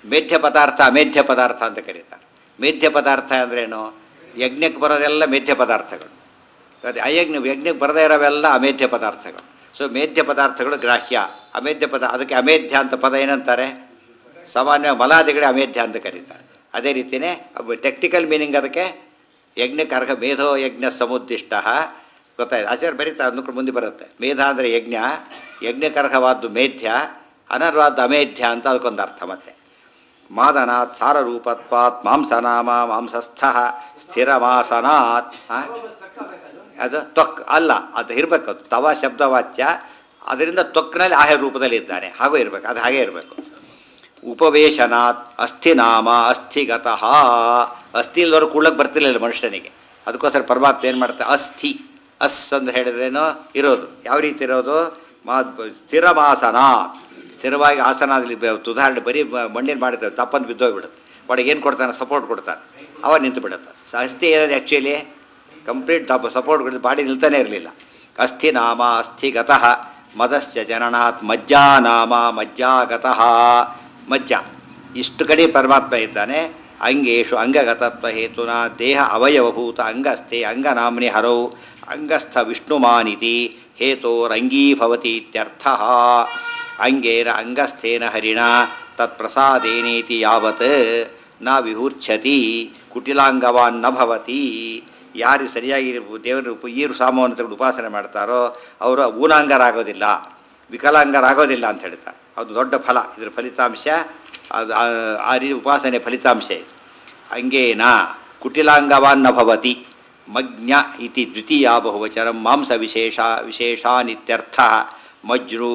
Speaker 1: ಮೇಧ್ಯ ಪದಾರ್ಥ ಅಮೇಧ್ಯ ಪದಾರ್ಥ ಅಂತ ಕರೀತಾರೆ ಮೇಧ್ಯ ಪದಾರ್ಥ ಅಂದ್ರೇನು ಯಜ್ಞಕ್ಕೆ ಬರೋದೆಲ್ಲ ಮೇಧ್ಯ ಪದಾರ್ಥಗಳು ಅದೇ ಅಯಜ್ಞ ಯಜ್ಞಕ್ಕೆ ಬರದೇ ಇರೋವೆಲ್ಲ ಅಮೇಧ್ಯ ಪದಾರ್ಥಗಳು ಸೊ ಮೇಧ್ಯ ಪದಾರ್ಥಗಳು ಗ್ರಾಹ್ಯ ಅಮೇಧ್ಯ ಪದ ಅದಕ್ಕೆ ಅಮೇಧ್ಯ ಅಂತ ಪದ ಏನಂತಾರೆ ಸಾಮಾನ್ಯ ಮಲಾದಿಗಳೇ ಅಮೇಧ್ಯ ಅಂತ ಕರೀತಾರೆ ಅದೇ ರೀತಿಯೇ ಟೆಕ್ನಿಕಲ್ ಮೀನಿಂಗ್ ಅದಕ್ಕೆ ಯಜ್ಞಕ್ಕೆ ಅರ್ಹ ಮೇಧೋ ಯಜ್ಞ ಸಮುದ್ದಿಷ್ಟ ಗೊತ್ತಾಯ್ತು ಆಚಾರ್ಯ ಬರೀತಾ ಅದನ್ನು ಮುಂದೆ ಬರುತ್ತೆ ಮೇಧ ಅಂದರೆ ಯಜ್ಞ ಯಜ್ಞಕರ್ಹವಾದ್ದು ಮೇಧ್ಯ ಅನರ್ವಾದ ಅಮೇಧ್ಯ ಅಂತ ಅದಕ್ಕೊಂದು ಅರ್ಥ ಮತ್ತೆ ಮಾದನಾತ್ ಸಾರರೂಪತ್ವಾತ್ ಮಾಂಸನಾಮ ಮಾಂಸಸ್ಥ ಸ್ಥಿರಮಾಸನಾತ್ ಆ? ಅದು ತ್ವಕ್ ಅಲ್ಲ ಅದು ಇರಬೇಕು ಅದು ತವ ಶಬ್ದವಾಚ್ಯ ಅದರಿಂದ ತ್ವಕ್ನಲ್ಲಿ ಆಹೆ ರೂಪದಲ್ಲಿ ಇದ್ದಾನೆ ಹಾಗೂ ಇರಬೇಕು ಅದು ಹಾಗೆ ಇರಬೇಕು ಉಪವೇಶನಾತ್ ಅಸ್ಥಿನಾಮ ಅಸ್ಥಿಗತಃ ಅಸ್ಥಿ ಇಲ್ದವ್ರು ಕೂಡಕ್ಕೆ ಬರ್ತಿರ್ಲಿಲ್ಲ ಮನುಷ್ಯನಿಗೆ ಅದಕ್ಕೋಸ್ಕರ ಪರಮಾತ್ಮ ಏನು ಮಾಡ್ತಾರೆ ಅಸ್ಥಿ ಅಸ್ ಅಂತ ಹೇಳಿದ್ರೇನೋ ಇರೋದು ಯಾವ ರೀತಿ ಇರೋದು ಮಾ ಸ್ಥಿರಮಾಸನ ಸ್ಥಿರವಾಗಿ ಆಸನದಲ್ಲಿ ಬ- ಉದಾಹರಣೆ ಬರೀ ಮ- ಮಣ್ಣಿನ ಮಾಡಿರ್ತಾರೆ ತಪ್ಪಂದು ಬಿದ್ದೋಗ್ಬಿಡುತ್ತೆ ಒಳಗೆ ಏನು ಕೊಡ್ತಾನೆ ಸಪೋರ್ಟ್ ಕೊಡ್ತಾನೆ ಅವ ನಿಂತು ಬಿಡುತ್ತೆ ಸೊ ಅಸ್ಥಿ ಏನಿದೆ ಆ್ಯಕ್ಚುಲಿ ಕಂಪ್ಲೀಟ್ ತಪ್ಪು ಸಪೋರ್ಟ್ ಕೊಡಿದ ಬಾಡಿ ನಿಲ್ತಾನೆ ಇರಲಿಲ್ಲ ಅಸ್ಥಿ ನಾಮ ಅಸ್ಥಿಗತಃ ಮದಸ್ಯ ಜನನಾತ್ ಮಜ್ಜಾ ನಾಮ ಮಜ್ಜಾಗತಃ ಮಜ್ಜ ಇಷ್ಟು ಕಡೆ ಪರಮಾತ್ಮ ಇದ್ದಾನೆ ಅಂಗೇಶು ಅಂಗಗತತ್ವ ಹೇತುನ ದೇಹ ಅವಯವಭೂತ ಅಂಗಸ್ಥೆ ಅಂಗನಾಮ್ನಿ ಹರೌ ಅಂಗಸ್ಥ ವಿಷ್ಣುಮಾನಿತಿ ಹೇತೋರಂಗೀಭವತಿ ಇತ್ಯರ್ಥ ಅಂಗೇನ ಅಂಗಸ್ಥೇನ ಹರಿಣ ತತ್ಪ್ರಸಾದೇನೇತಿ ಯಾವತ್ ನ ವಿಹೂರ್ಛತಿ ಕುಟಿಲಾಂಗವಾನ್ ನ ಭವತಿ ಯಾರು ಸರಿಯಾಗಿ ದೇವರು ಈ ಸಾಮವನ್ನು ತಗೊಂಡು ಉಪಾಸನೆ ಮಾಡ್ತಾರೋ ಅವರು ಊನಾಂಗರಾಗೋದಿಲ್ಲ ವಿಕಲಾಂಗರಾಗೋದಿಲ್ಲ ಅಂತ ಹೇಳ್ತಾರೆ ಅದು ದೊಡ್ಡ ಫಲ ಇದರ ಫಲಿತಾಂಶ ಅದು ಆ- ಆ ರೀತಿ ಉಪಾಸನೆ ಫಲಿತಾಂಶ ಇದು ಅಂಗೇನ ಕುಟಿಲಾಂಗವಾನ್ನ ಭವತಿ ಮಜ್ಞ ಇತಿ ದ್ವಿತೀಯ ಬಹುವಚನ ಮಾಂಸ ವಿಶೇಷ ವಿಶೇಷಾನಿತ್ಯರ್ಥ ಮಜ್ರು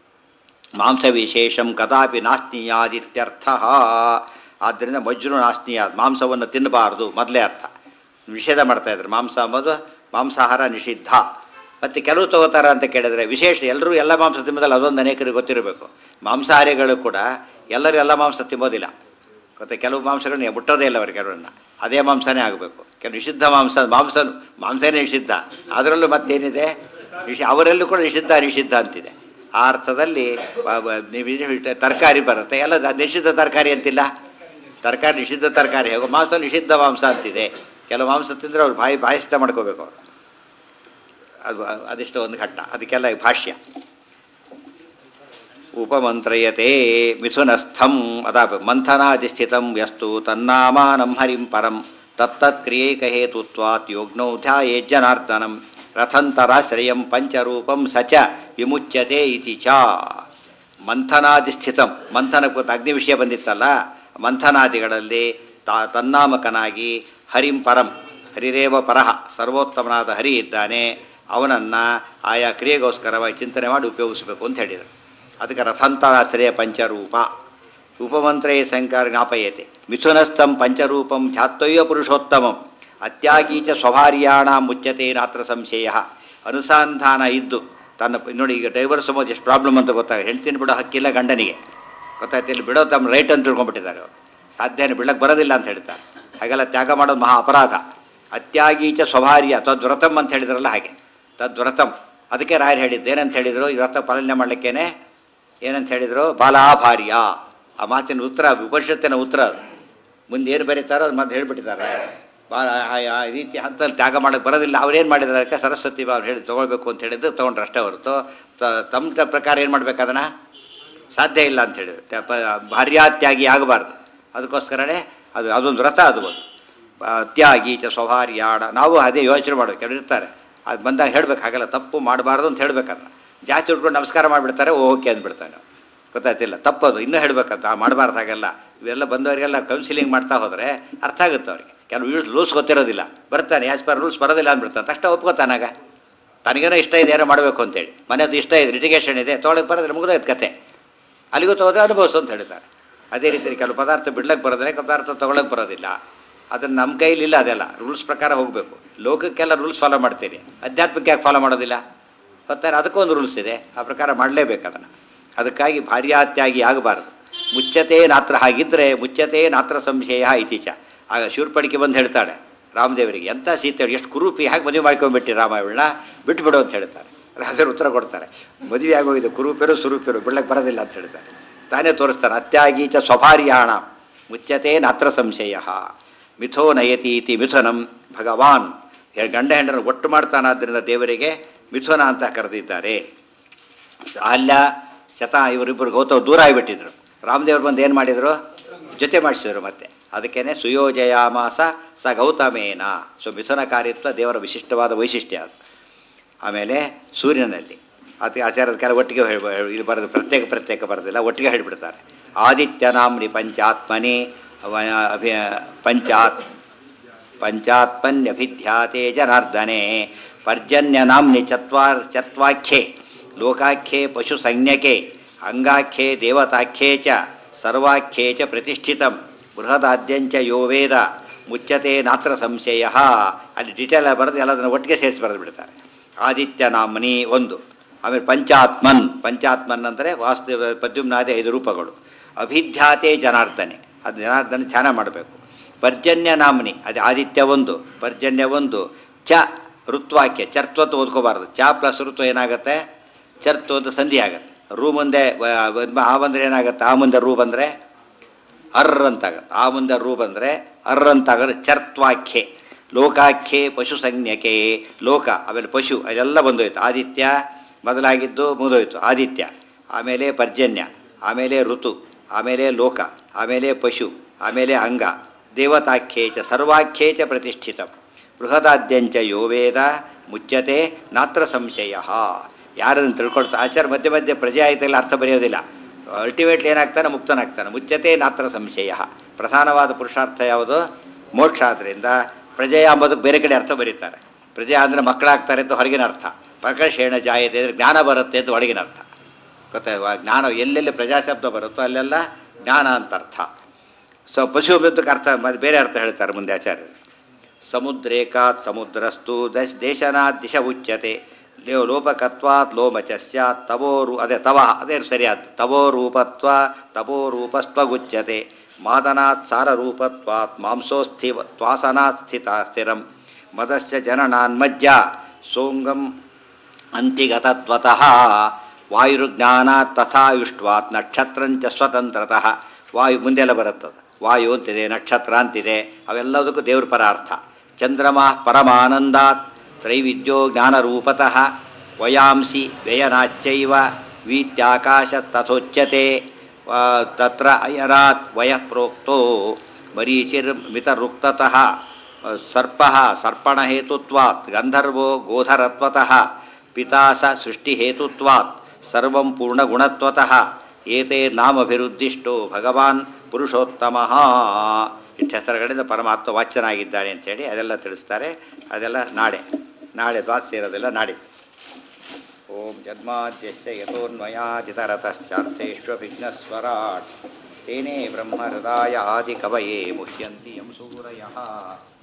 Speaker 1: ಮಾಂಸವಿಶೇಷಂ ಕದಾಪಿ ನಾಸ್ತೀಯಾದಿತ್ಯರ್ಥ ಆದ್ದರಿಂದ ಮಜ್ರು ನಾಸ್ತೀಯಾದ್ ಮಾಂಸವನ್ನು ತಿನ್ನಬಾರ್ದು ಮೊದಲೇ ಅರ್ಥ ನಿಷೇಧ ಮಾಡ್ತಾ ಇದ್ರು ಮಾಂಸ ಅಂಬೋದು ಮಾಂಸಾಹಾರ ನಿಷಿದ್ಧ ಮತ್ತು ಕೆಲವು ತಗೋತಾರ ಅಂತ ಕೇಳಿದ್ರೆ ವಿಶೇಷ ಎಲ್ಲರೂ ಎಲ್ಲ ಮಾಂಸ ತಿನ್ನೋದಲ್ಲ ಅದೊಂದು ಅನೇಕರಿಗೆ ಗೊತ್ತಿರಬೇಕು ಮಾಂಸಾಹಾರಿಗಳು ಕೂಡ ಎಲ್ಲರೂ ಎಲ್ಲ ಮಾಂಸ ತಿನ್ನೋದಿಲ್ಲ ಮತ್ತು ಕೆಲವು ಮಾಂಸಗಳನ್ನ ಮುಟ್ಟೋದೇ ಇಲ್ಲ ಅವ್ರಿಗೆ ಕೆಲವನ್ನ ಅದೇ ಮಾಂಸನೇ ಆಗಬೇಕು ಕೆಲವು ನಿಷಿದ್ಧ ಮಾಂಸ ಮಾಂಸ ಮಾಂಸನೇ ನಿಷಿದ್ಧ ಅದರಲ್ಲೂ ಮತ್ತೇನಿದೆ ನಿಷಿ ಅವರಲ್ಲೂ ಕೂಡ ನಿಷಿದ್ಧ ನಿಷಿದ್ಧ ಅಂತಿದೆ ಆ ಅರ್ಥದಲ್ಲಿ ಬ- ಬ- ನೀವು ಇದು ತರಕಾರಿ ಬರುತ್ತೆ ಎಲ್ಲ ದ- ನಿಷಿದ್ಧ ತರಕಾರಿ ಅಂತಿಲ್ಲ ತರಕಾರಿ ನಿಷಿದ್ಧ ತರಕಾರಿ ಹೇಗೋ ಮಾಂಸ ನಿಷಿದ್ಧ ಮಾಂಸ ಅಂತಿದೆ ಕೆಲವು ಮಾಂಸ ತಿಂದರೆ ಅವ್ರು ಬಾಯಿ ಬಾಯಿಷ್ಟ ಮಾಡ್ಕೋಬೇಕು ಅವರು ಅದು ಅದಿಷ್ಟು ಒಂದು ಘಟ್ಟ ಅದಕ್ಕೆಲ್ಲ ಈ ಭಾಷ್ಯ ಉಪಮಂತ್ರಯತೆ ಮಿಥುನಸ್ಥಂ ಅದ ಮಂಥನಾಧಿಷ್ಠಿತಂ ಯಸ್ತು ತನ್ನಾಮಾನಂ ಹರಿಂ ಪರಂ ತತ್ತತ್ಕ್ರಿಯೈಕಹೇತುತ್ವಾತ್ ಯೋಗ್ನೌ ಧ್ಯಾಯೇ ಜನಾರ್ದನಂ ರಥಂತರಾಶ್ರಯಂ ಪಂಚರೂಪಂ ಸ ಚ ವಿಮುಚ್ಯತೆ ಇತಿ ಚ ಮಂಥನಾಧಿಷ್ಠಿತಂ ಮಂಥನ ಗೊತ್ತು ಅಗ್ನಿ ವಿಷಯ ಬಂದಿತ್ತಲ್ಲ ಮಂಥನಾದಿಗಳಲ್ಲಿ ತಾ ತನ್ನಾಮಕನಾಗಿ ಹರಿಂ ಪರಂ ಹರಿರೇವ ಪರಹ ಸರ್ವೋತ್ತಮನಾದ ಹರಿ ಇದ್ದಾನೆ ಅವನನ್ನು ಆಯಾ ಕ್ರಿಯೆಗೋಸ್ಕರವಾಗಿ ಚಿಂತನೆ ಮಾಡಿ ಉಪಯೋಗಿಸಬೇಕು ಅಂತ ಹೇಳಿದರು ಅದಕ್ಕೆ ರಥಂತರಾಶ್ರಯ ಪಂಚರೂಪ ಉಪಮಂತ್ರೇ ಸಂಕಾರ ಜ್ಞಾಪಯತೆ ಮಿಥುನಸ್ಥಂ ಪಂಚರೂಪಂ ಧ್ಯಾತ್ವಯ್ಯ ಪುರುಷೋತ್ತಮಂ ಅತ್ಯಾಗೀಚ ಸ್ವಭಾರ್ಯಾಣ ಮುಚ್ಚತೆ ನಾತ್ರ ಸಂಶಯ ಅನುಸಂಧಾನ ಇದ್ದು ತನ್ನ ನೋಡಿ ಈಗ ಡೈವರ್ಸ್ ಎಂಬುದು ಎಷ್ಟು ಪ್ರಾಬ್ಲಮ್ ಅಂತ ಗೊತ್ತಾಗ ಹೆಂಡ್ತಿನ ಬಿಡೋ ಹಕ್ಕಿಲ್ಲ ಗಂಡನಿಗೆ ಗೊತ್ತಾಯ್ತು ಇಲ್ಲಿ ಬಿಡೋ ತಮ್ಮ ರೈಟ್ ಅಂತ ತಿಳ್ಕೊಂಡ್ಬಿಟ್ಟಿದ್ದಾರೆ ಅವರು ಸಾಧ್ಯನೇ ಬಿಡಕ್ಕೆ ಬರೋದಿಲ್ಲ ಅಂತ ಹೇಳ್ತಾರೆ ಹಾಗೆಲ್ಲ ತ್ಯಾಗ ಮಾಡೋದು ಮಹಾ ಅಪರಾಧ ಅತ್ಯಾಗೀಚ ಸ್ವಭಾರ್ಯ ತದ್ವ್ರತಂ ಅಂತ ಹೇಳಿದ್ರಲ್ಲ ಹಾಗೆ ತದ್ವ್ರತಂ ಅದಕ್ಕೆ ರಾಯರು ಹೇಳಿದ್ದು ಏನಂತ ಹೇಳಿದರು ಈ ವ್ರತ ಪಾಲನೆ ಮಾಡಲಿಕ್ಕೇನೆ ಏನಂತ ಹೇಳಿದರು ಬಾಲಾಭಾರ್ಯ ಆ ಮಾತಿನ ಉತ್ತರ ಉಪನಿಷತ್ತಿನ ಉತ್ತರ ಅದು ಮುಂದೆ ಏನು ಬರೀತಾರೋ ಅದು ಮತ್ತೆ ಹೇಳ್ಬಿಟ್ಟಿದ್ದಾರೆ ಬಾ ಆ- ಆ ರೀತಿ ಹಂತಲ್ಲಿ ತ್ಯಾಗ ಮಾಡೋಕ್ಕೆ ಬರೋದಿಲ್ಲ ಅವ್ರೇನು ಮಾಡಿದ್ದಾರೆ ಅದಕ್ಕೆ ಸರಸ್ವತಿ ಅವ್ರು ಹೇಳಿ ತೊಗೊಳ್ಬೇಕು ಅಂತ ಹೇಳಿದ್ದು ತೊಗೊಂಡ್ರೆ ಅಷ್ಟೇ ಹೊರತು ತ- ತಮ್ಮ ತ- ಪ್ರಕಾರ ಏನು ಮಾಡ್ಬೇಕು ಅದನ್ನು ಸಾಧ್ಯ ಇಲ್ಲ ಅಂತ ಹೇಳಿದ್ರು ತ್ಯ- ಪ- ಭಾರ್ಯಾತ್ಯಾಗಿ ಆಗಬಾರ್ದು ಅದಕ್ಕೋಸ್ಕರನೇ ಅದು ಅದೊಂದು ವ್ರತ ಅದು ಒಂದು ಆ, ತ್ಯಾಗಿ ಚ ಸ್ವಭಾರ್ಯಾಡ ನಾವು ಅದೇ ಯೋಚನೆ ಮಾಡಬೇಕು ಕೆಲವ್ರು ಇರ್ತಾರೆ ಅದು ಬಂದಾಗ ಹೇಳ್ಬೇಕು ಹಾಗೆಲ್ಲ ತಪ್ಪು ಮಾಡಬಾರ್ದು ಅಂತ ಹೇಳ್ಬೇಕನ್ನ ಜಾಸ್ತಿ ಉಟ್ಕೊಂಡು ನಮಸ್ಕಾರ ಮಾಡಿಬಿಡ್ತಾರೆ ಓಕೆ ಅಂದ್ಬಿಡ್ತಾನೆ ಗೊತ್ತಾಯ್ತಿಲ್ಲ ತಪ್ಪದು ಇನ್ನೂ ಹೇಳ್ಬೇಕಂತ ಮಾಡಬಾರ್ದು ಹಾಗೆಲ್ಲ ಇವೆಲ್ಲ ಬಂದವರಿಗೆಲ್ಲ ಕೌನ್ಸಿಲಿಂಗ್ ಮಾಡ್ತಾ ಹೋದರೆ ಅರ್ಥ ಆಗುತ್ತೆ ಅವ್ರಿಗೆ ಕೆಲವು ಯೂಸ್ ರೂಲ್ಸ್ ಗೊತ್ತಿರೋದಿಲ್ಲ ಬರ್ತಾನೆ ಆ್ಯಸ್ ಪರ್ ರೂಲ್ಸ್ ಬರೋದಿಲ್ಲ ಅಂದ್ಬಿಡ್ತಾನೆ ತಕ್ಷಣ ಒಪ್ಕೋತಾನಾಗ ತನಗೇನೋ ಇಷ್ಟ ಇದೆ ಏನೋ ಮಾಡಬೇಕು ಅಂತೇಳಿ ಮನೆಯದು ಇಷ್ಟ ಇದೆ ಲಿಟಿಗೇಷನ್ ಇದೆ ತೊಗೊಳಕ್ಕೆ ಬರೋದಿಲ್ಲ ಮುಗಿದೋಯ್ತು ಕತೆ ಅಲ್ಲಿಗೂ ಹೋದ್ರೆ ಅನುಭವಿಸು ಅಂತ ಹೇಳ್ತಾರೆ ಅದೇ ರೀತಿ ಕೆಲವು ಪದಾರ್ಥ ಬಿಡ್ಲಕ್ಕೆ ಬರೋದಿಲ್ಲ ಕೆಲವು ಪದಾರ್ಥ ತೊಗೊಳಕ್ಕೆ ಬರೋದಿಲ್ಲ ಅದನ್ನು ನಮ್ಮ ಕೈಲಿಲ್ಲ ಅದೆಲ್ಲ ರೂಲ್ಸ್ ಪ್ರಕಾರ ಹೋಗಬೇಕು ಲೋಕಕ್ಕೆಲ್ಲ ರೂಲ್ಸ್ ಫಾಲೋ ಮಾಡ್ತೀರಿ ಅಧ್ಯಾತ್ಮಕ್ಕೆ ಯಾಕೆ ಫಾಲೋ ಮಾಡೋದಿಲ್ಲ ಗೊತ್ತಾರೆ ಅದಕ್ಕೂ ಒಂದು ರೂಲ್ಸ್ ಇದೆ ಆ ಪ್ರಕಾರ ಮಾಡಲೇಬೇಕು ಅದನ್ನು ಅದಕ್ಕಾಗಿ ಭಾರ್ಯಾತ್ಯಾಗಿ ಆಗಬಾರ್ದು ಮುಚ್ಚತೆ ನಾತ್ರ ಹಾಗಿದ್ದರೆ ಮುಚ್ಚತೆ ನಾತ್ರ ಸಂಶಯ ಇತೀಚ ಆಗ ಶೂರ್ಪಣಿಕೆ ಬಂದು ಹೇಳ್ತಾಳೆ ರಾಮದೇವರಿಗೆ ಎಂಥ ಸೀತೆ ಎಷ್ಟು ಕುರೂಪಿ ಹೇಗೆ ಮದುವೆ ಮಾಡ್ಕೊಂಡ್ಬಿಟ್ಟಿ ರಾಮ ಇವಳನ್ನ ಬಿಟ್ಬಿಡು ಅಂತ ಹೇಳ್ತಾರೆ ರಾಜರು ಉತ್ತರ ಕೊಡ್ತಾರೆ ಮದುವೆ ಆಗೋಗಿದೆ ಕುರೂಪ್ಯರು ಸುರೂಪ್ಯರು ಬಿಡ್ಲಕ್ಕೆ ಬರೋದಿಲ್ಲ ಅಂತ ಹೇಳ್ತಾರೆ ತಾನೇ ತೋರಿಸ್ತಾನೆ ಅತ್ಯಾಗಿ ಚ ಸ್ವಭಾರ್ಯಾಣ ಮುಚ್ಚತೆ ನಾತ್ರ ಸಂಶಯ ಮಿಥೋ ನಯತಿ ಇತಿ ಮಿಥುನಂ ಭಗವಾನ್ ಹೆ- ಗಂಡ ಹೆಂಡರನ್ನು ಒಟ್ಟು ಮಾಡ್ತಾನಾದ್ರಿಂದ ದೇವರಿಗೆ ಮಿಥುನ ಅಂತ ಕರೆದಿದ್ದಾರೆ ಅಲ್ಲ ಶತ ಇವರಿಬ್ಬರು ಗೌತಮ್ ದೂರ ಆಗಿಬಿಟ್ಟಿದ್ರು ರಾಮದೇವ್ರು ಬಂದು ಏನು ಮಾಡಿದರು ಜೊತೆ ಮಾಡಿಸಿದ್ರು ಮತ್ತೆ ಅದಕ್ಕೇನೆ ಸುಯೋಜಯಾಮಾಸ ಸ ಗೌತಮೇನ ಸೊ ಮಿಥುನ ಕಾರ್ಯತ್ವ ದೇವರ ವಿಶಿಷ್ಟವಾದ ವೈಶಿಷ್ಟ್ಯ ಅದು ಆಮೇಲೆ ಸೂರ್ಯನಲ್ಲಿ ಅದಕ್ಕೆ ಆಚಾರ್ಯದ ಕಾಲ ಒಟ್ಟಿಗೆ ಹೇಳ್- ಇಲ್ಲಿ ಬರೆದು ಪ್ರತ್ಯೇಕ ಪ್ರತ್ಯೇಕ ಬರೆದಿಲ್ಲ ಒಟ್ಟಿಗೆ ಹೇಳ್ಬಿಡ್ತಾರೆ ಆದಿತ್ಯನಾಮ್ನಿ ಪಂಚಾತ್ಮನಿ ಅವ- ಅಭಿ ಪಂಚಾತ್ ಪಂಚಾತ್ಮನ್ಯಭಿಧ್ಯಾತೆ ಜನಾರ್ದನೆ ಪರ್ಜನ್ಯ ನಾಮ್ನಿ ಚತ್ವಾರ್ ಚತ್ವಾಖ್ಯೆ ಲೋಕಾಖ್ಯೆ ಪಶು ಸಂಜ್ಞಕೆ ಅಂಗಾಖ್ಯೆ ದೇವತಾಖ್ಯೆ ಚ ಸರ್ವಾಖ್ಯೆ ಚ ಪ್ರತಿಷ್ಠಿತಂ ಬೃಹದಾದ್ಯಂಚ ಯೋ ವೇದ ಮುಚ್ಚತೆ ನಾತ್ರ ಸಂಶಯ ಅಲ್ಲಿ ಡಿಟೇಲ್ ಬರೆದು ಎಲ್ಲದನ್ನು ಒಟ್ಟಿಗೆ ಸೇರಿಸಿ ಬರೆದು ಬಿಡ್ತಾರೆ ಆದಿತ್ಯ ನಾಮ್ನಿ ಒಂದು ಆಮೇಲೆ ಪಂಚಾತ್ಮನ್ ಪಂಚಾತ್ಮನ್ ಅಂದರೆ ವಾಸ್ತವ ಪದ್ಯುಮ್ನಾದಿ ಐದು ರೂಪಗಳು ಅಭಿಧ್ಯಾತೆ ಜನಾರ್ದನೆ ಅದು ಜನಾರ್ದನ ಧ್ಯಾನ ಮಾಡಬೇಕು ಪರ್ಜನ್ಯ ನಾಮ್ನಿ ಅದು ಆದಿತ್ಯ ಒಂದು ಪರ್ಜನ್ಯ ಒಂದು ಚ ಋತ್ವಾಕ್ಯ ಚರ್ತ್ವತ್ತು ಓದ್ಕೋಬಾರ್ದು ಚ ಪ್ಲಸ್ ಋತ್ವ ಏನಾಗುತ್ತೆ ಚರ್ತು ಅಂತ ಸಂಧಿ ಆಗುತ್ತೆ ರೂ ಮುಂದೆ ವ- ವ- ಆ ಬಂದರೆ ಏನಾಗುತ್ತೆ ಆ ಮುಂದೆ ರೂ ಬಂದರೆ ಅರ್ರ್ ಅಂತಾಗತ್ತೆ ಆ ಮುಂದೆ ರೂ ಬಂದರೆ ಅರ್ರ್ ಅಂತಾಗತ್ತೆ ಚರ್ತ್ವಾಖ್ಯೆ ಲೋಕಾಖ್ಯೆ ಪಶು ಸಂಜ್ಞಕೆ ಲೋಕ ಆಮೇಲೆ ಪಶು ಅದೆಲ್ಲ ಬಂದೋಯ್ತು ಆದಿತ್ಯ ಮೊದಲಾಗಿದ್ದು ಮುಗಿದೋಯ್ತು ಆದಿತ್ಯ ಆಮೇಲೆ ಪರ್ಜನ್ಯ ಆಮೇಲೆ ಋತು ಆಮೇಲೆ ಲೋಕ ಆಮೇಲೆ ಪಶು ಆಮೇಲೆ ಅಂಗ ದೇವತಾಖ್ಯೇ ಚ ಸರ್ವಾಖ್ಯೇ ಚ ಪ್ರತಿಷ್ಠಿತ ಬೃಹದಾದ್ಯಂಚ ಯೋ ವೇದ ಮುಚ್ಚತೆ ನಾತ್ರ ಸಂಶಯ ಯಾರನ್ನು ತಿಳ್ಕೊಳ್ತಾ ಆಚಾರ ಮಧ್ಯೆ ಮಧ್ಯೆ ಪ್ರಜೆ ಆಯ್ತಲ್ಲ ಅರ್ಥ ಬರೆಯೋದಿಲ್ಲ ಅಲ್ಟಿಮೇಟ್ಲಿ ಏನಾಗ್ತಾನೆ ಮುಕ್ತನಾಗ್ತಾನೆ ಮುಚ್ಚತೆ ನಾತ್ರ ಸಂಶಯ ಪ್ರಧಾನವಾದ ಪುರುಷಾರ್ಥ ಯಾವುದು ಮೋಕ್ಷ ಆದ್ದರಿಂದ ಪ್ರಜೆಯ ಅಂಬೋದಕ್ಕೆ ಬೇರೆ ಕಡೆ ಅರ್ಥ ಬರೀತಾರೆ ಪ್ರಜೆ ಅಂದರೆ ಮಕ್ಕಳಾಗ್ತಾರೆ ಅಂತ ಹೊರಗಿನ ಅರ್ಥ ಪ್ರಕರ್ಷೇಣ ಜಾಯತೆ ಅಂದರೆ ಜ್ಞಾನ ಬರುತ್ತೆ ಅಂತ ಒಳಗಿನ ಅರ್ಥ ಗೊತ್ತಾಯ್ವಾ ಜ್ಞಾನ ಎಲ್ಲೆಲ್ಲಿ ಪ್ರಜಾಶಬ್ದ ಬರುತ್ತೋ ಅಲ್ಲೆಲ್ಲ ಜ್ಞಾನ ಅಂತ ಅರ್ಥ ಸೊ ಪಶು ಶಬ್ದಕ್ಕೆ ಅರ್ಥ ಮತ್ತೆ ಬೇರೆ ಅರ್ಥ ಹೇಳ್ತಾರೆ ಮುಂದೆ ಆಚಾರ್ಯರು ಸಮುದ್ರೇಕಾತ್ ಸಮುದ್ರಸ್ತು ದಶ ದೇಶನಾತ್ ದಿಶ ಉಚ್ಯತೆ ಲೋ ಲೋಪಕತ್ವಾತ್ ಲೋಮಚ ಸ್ಯಾತ್ ತವೋ ರೂ ಅದೇ ತವ ಅದೇ ಸರಿಯಾದ ತವೋ ರೂಪತ್ವ ತಪೋ ರೂಪಸ್ತ್ವಗುಚ್ಯತೆ ಮಾದನಾತ್ ಸಾರರೂಪತ್ವಾತ್ ಮಾಂಸೋಸ್ಥಿ ತ್ವಾಸನಾತ್ ಸ್ಥಿತ ಸ್ಥಿರಂ ಮದಸ್ಯ ಜನನಾನ್ಮಜ್ಜ ಸೋಂಗಂ ಅಂತಿಗತತ್ವತಃ ವಾಯುರ್ಜ್ಞಾನಾತ್ ತಥಾಯುಷ್ಟ್ವಾತ್ ನಕ್ಷತ್ರಂಚ ಸ್ವತಂತ್ರತಃ ವಾಯು ಮುಂದೆಲ್ಲ ಬರುತ್ತದೆ ವಾಯು ಅಂತಿದೆ ನಕ್ಷತ್ರ ಅಂತಿದೆ ಅವೆಲ್ಲದಕ್ಕೂ ದೇವ್ರ ಪರ ಅರ್ಥ ಚಂದ್ರಮ ಪರಮಾನಂದಾತ್ ತ್ರೈವಿದ್ಯೋ ಜ್ಞಾನರೂಪತಃ ವಯಾಂಸಿ ವ್ಯಯನಾಚ್ಚೈವ ವೀತ್ಯಾಕಾಶ ತಥೋಚ್ಯತೆ ಆ, ತತ್ರ ಅಯರಾತ್ ವಯಃ ಪ್ರೋಕ್ತೋ ಮರೀಚಿರ್ಮಿತರುಕ್ತತಃ ಸರ್ಪ ಸರ್ಪಣಹೇತುತ್ವಾತ್ ಗಂಧರ್ವೋ ಗೋಧರತ್ವತಃ ಪಿತಾಸ ಸೃಷ್ಟಿಹೇತುತ್ವಾತ್ ಸರ್ವಂ ಪೂರ್ಣಗುಣತ್ವತಃ ಏತೇ ನಾಮಭಿವೃದ್ಧಿಷ್ಟೋ ಭಗವಾನ್ ಪುರುಷೋತ್ತಮ ಇಷ್ಟು ಹೆಸರುಗಳಿಂದ ಪರಮಾತ್ಮ ವಾಚ್ಯನಾಗಿದ್ದಾನೆ ಅಂತೇಳಿ ಅದೆಲ್ಲ ತಿಳಿಸ್ತಾರೆ ಅದೆಲ್ಲ ನಾಳೆ ನಾಳೆ ದ್ವಾಸ ಇರೋದೆಲ್ಲ ನಾಡಿದ್ದು ಓಂ ಜನ್ಮಾದ್ಯಸ್ಯ ಯಥೋನ್ಮಯಾದಿತರತಶ್ಚಾರ್ಥೇಷ್ವಭಿಘ್ನಸ್ವರಾಟ್ ತೇನೇ ಬ್ರಹ್ಮಹೃದಾಯ ಆದಿಕವಯೇ ಮುಹ್ಯಂತಿ ಯಂ ಸೂರಯಃ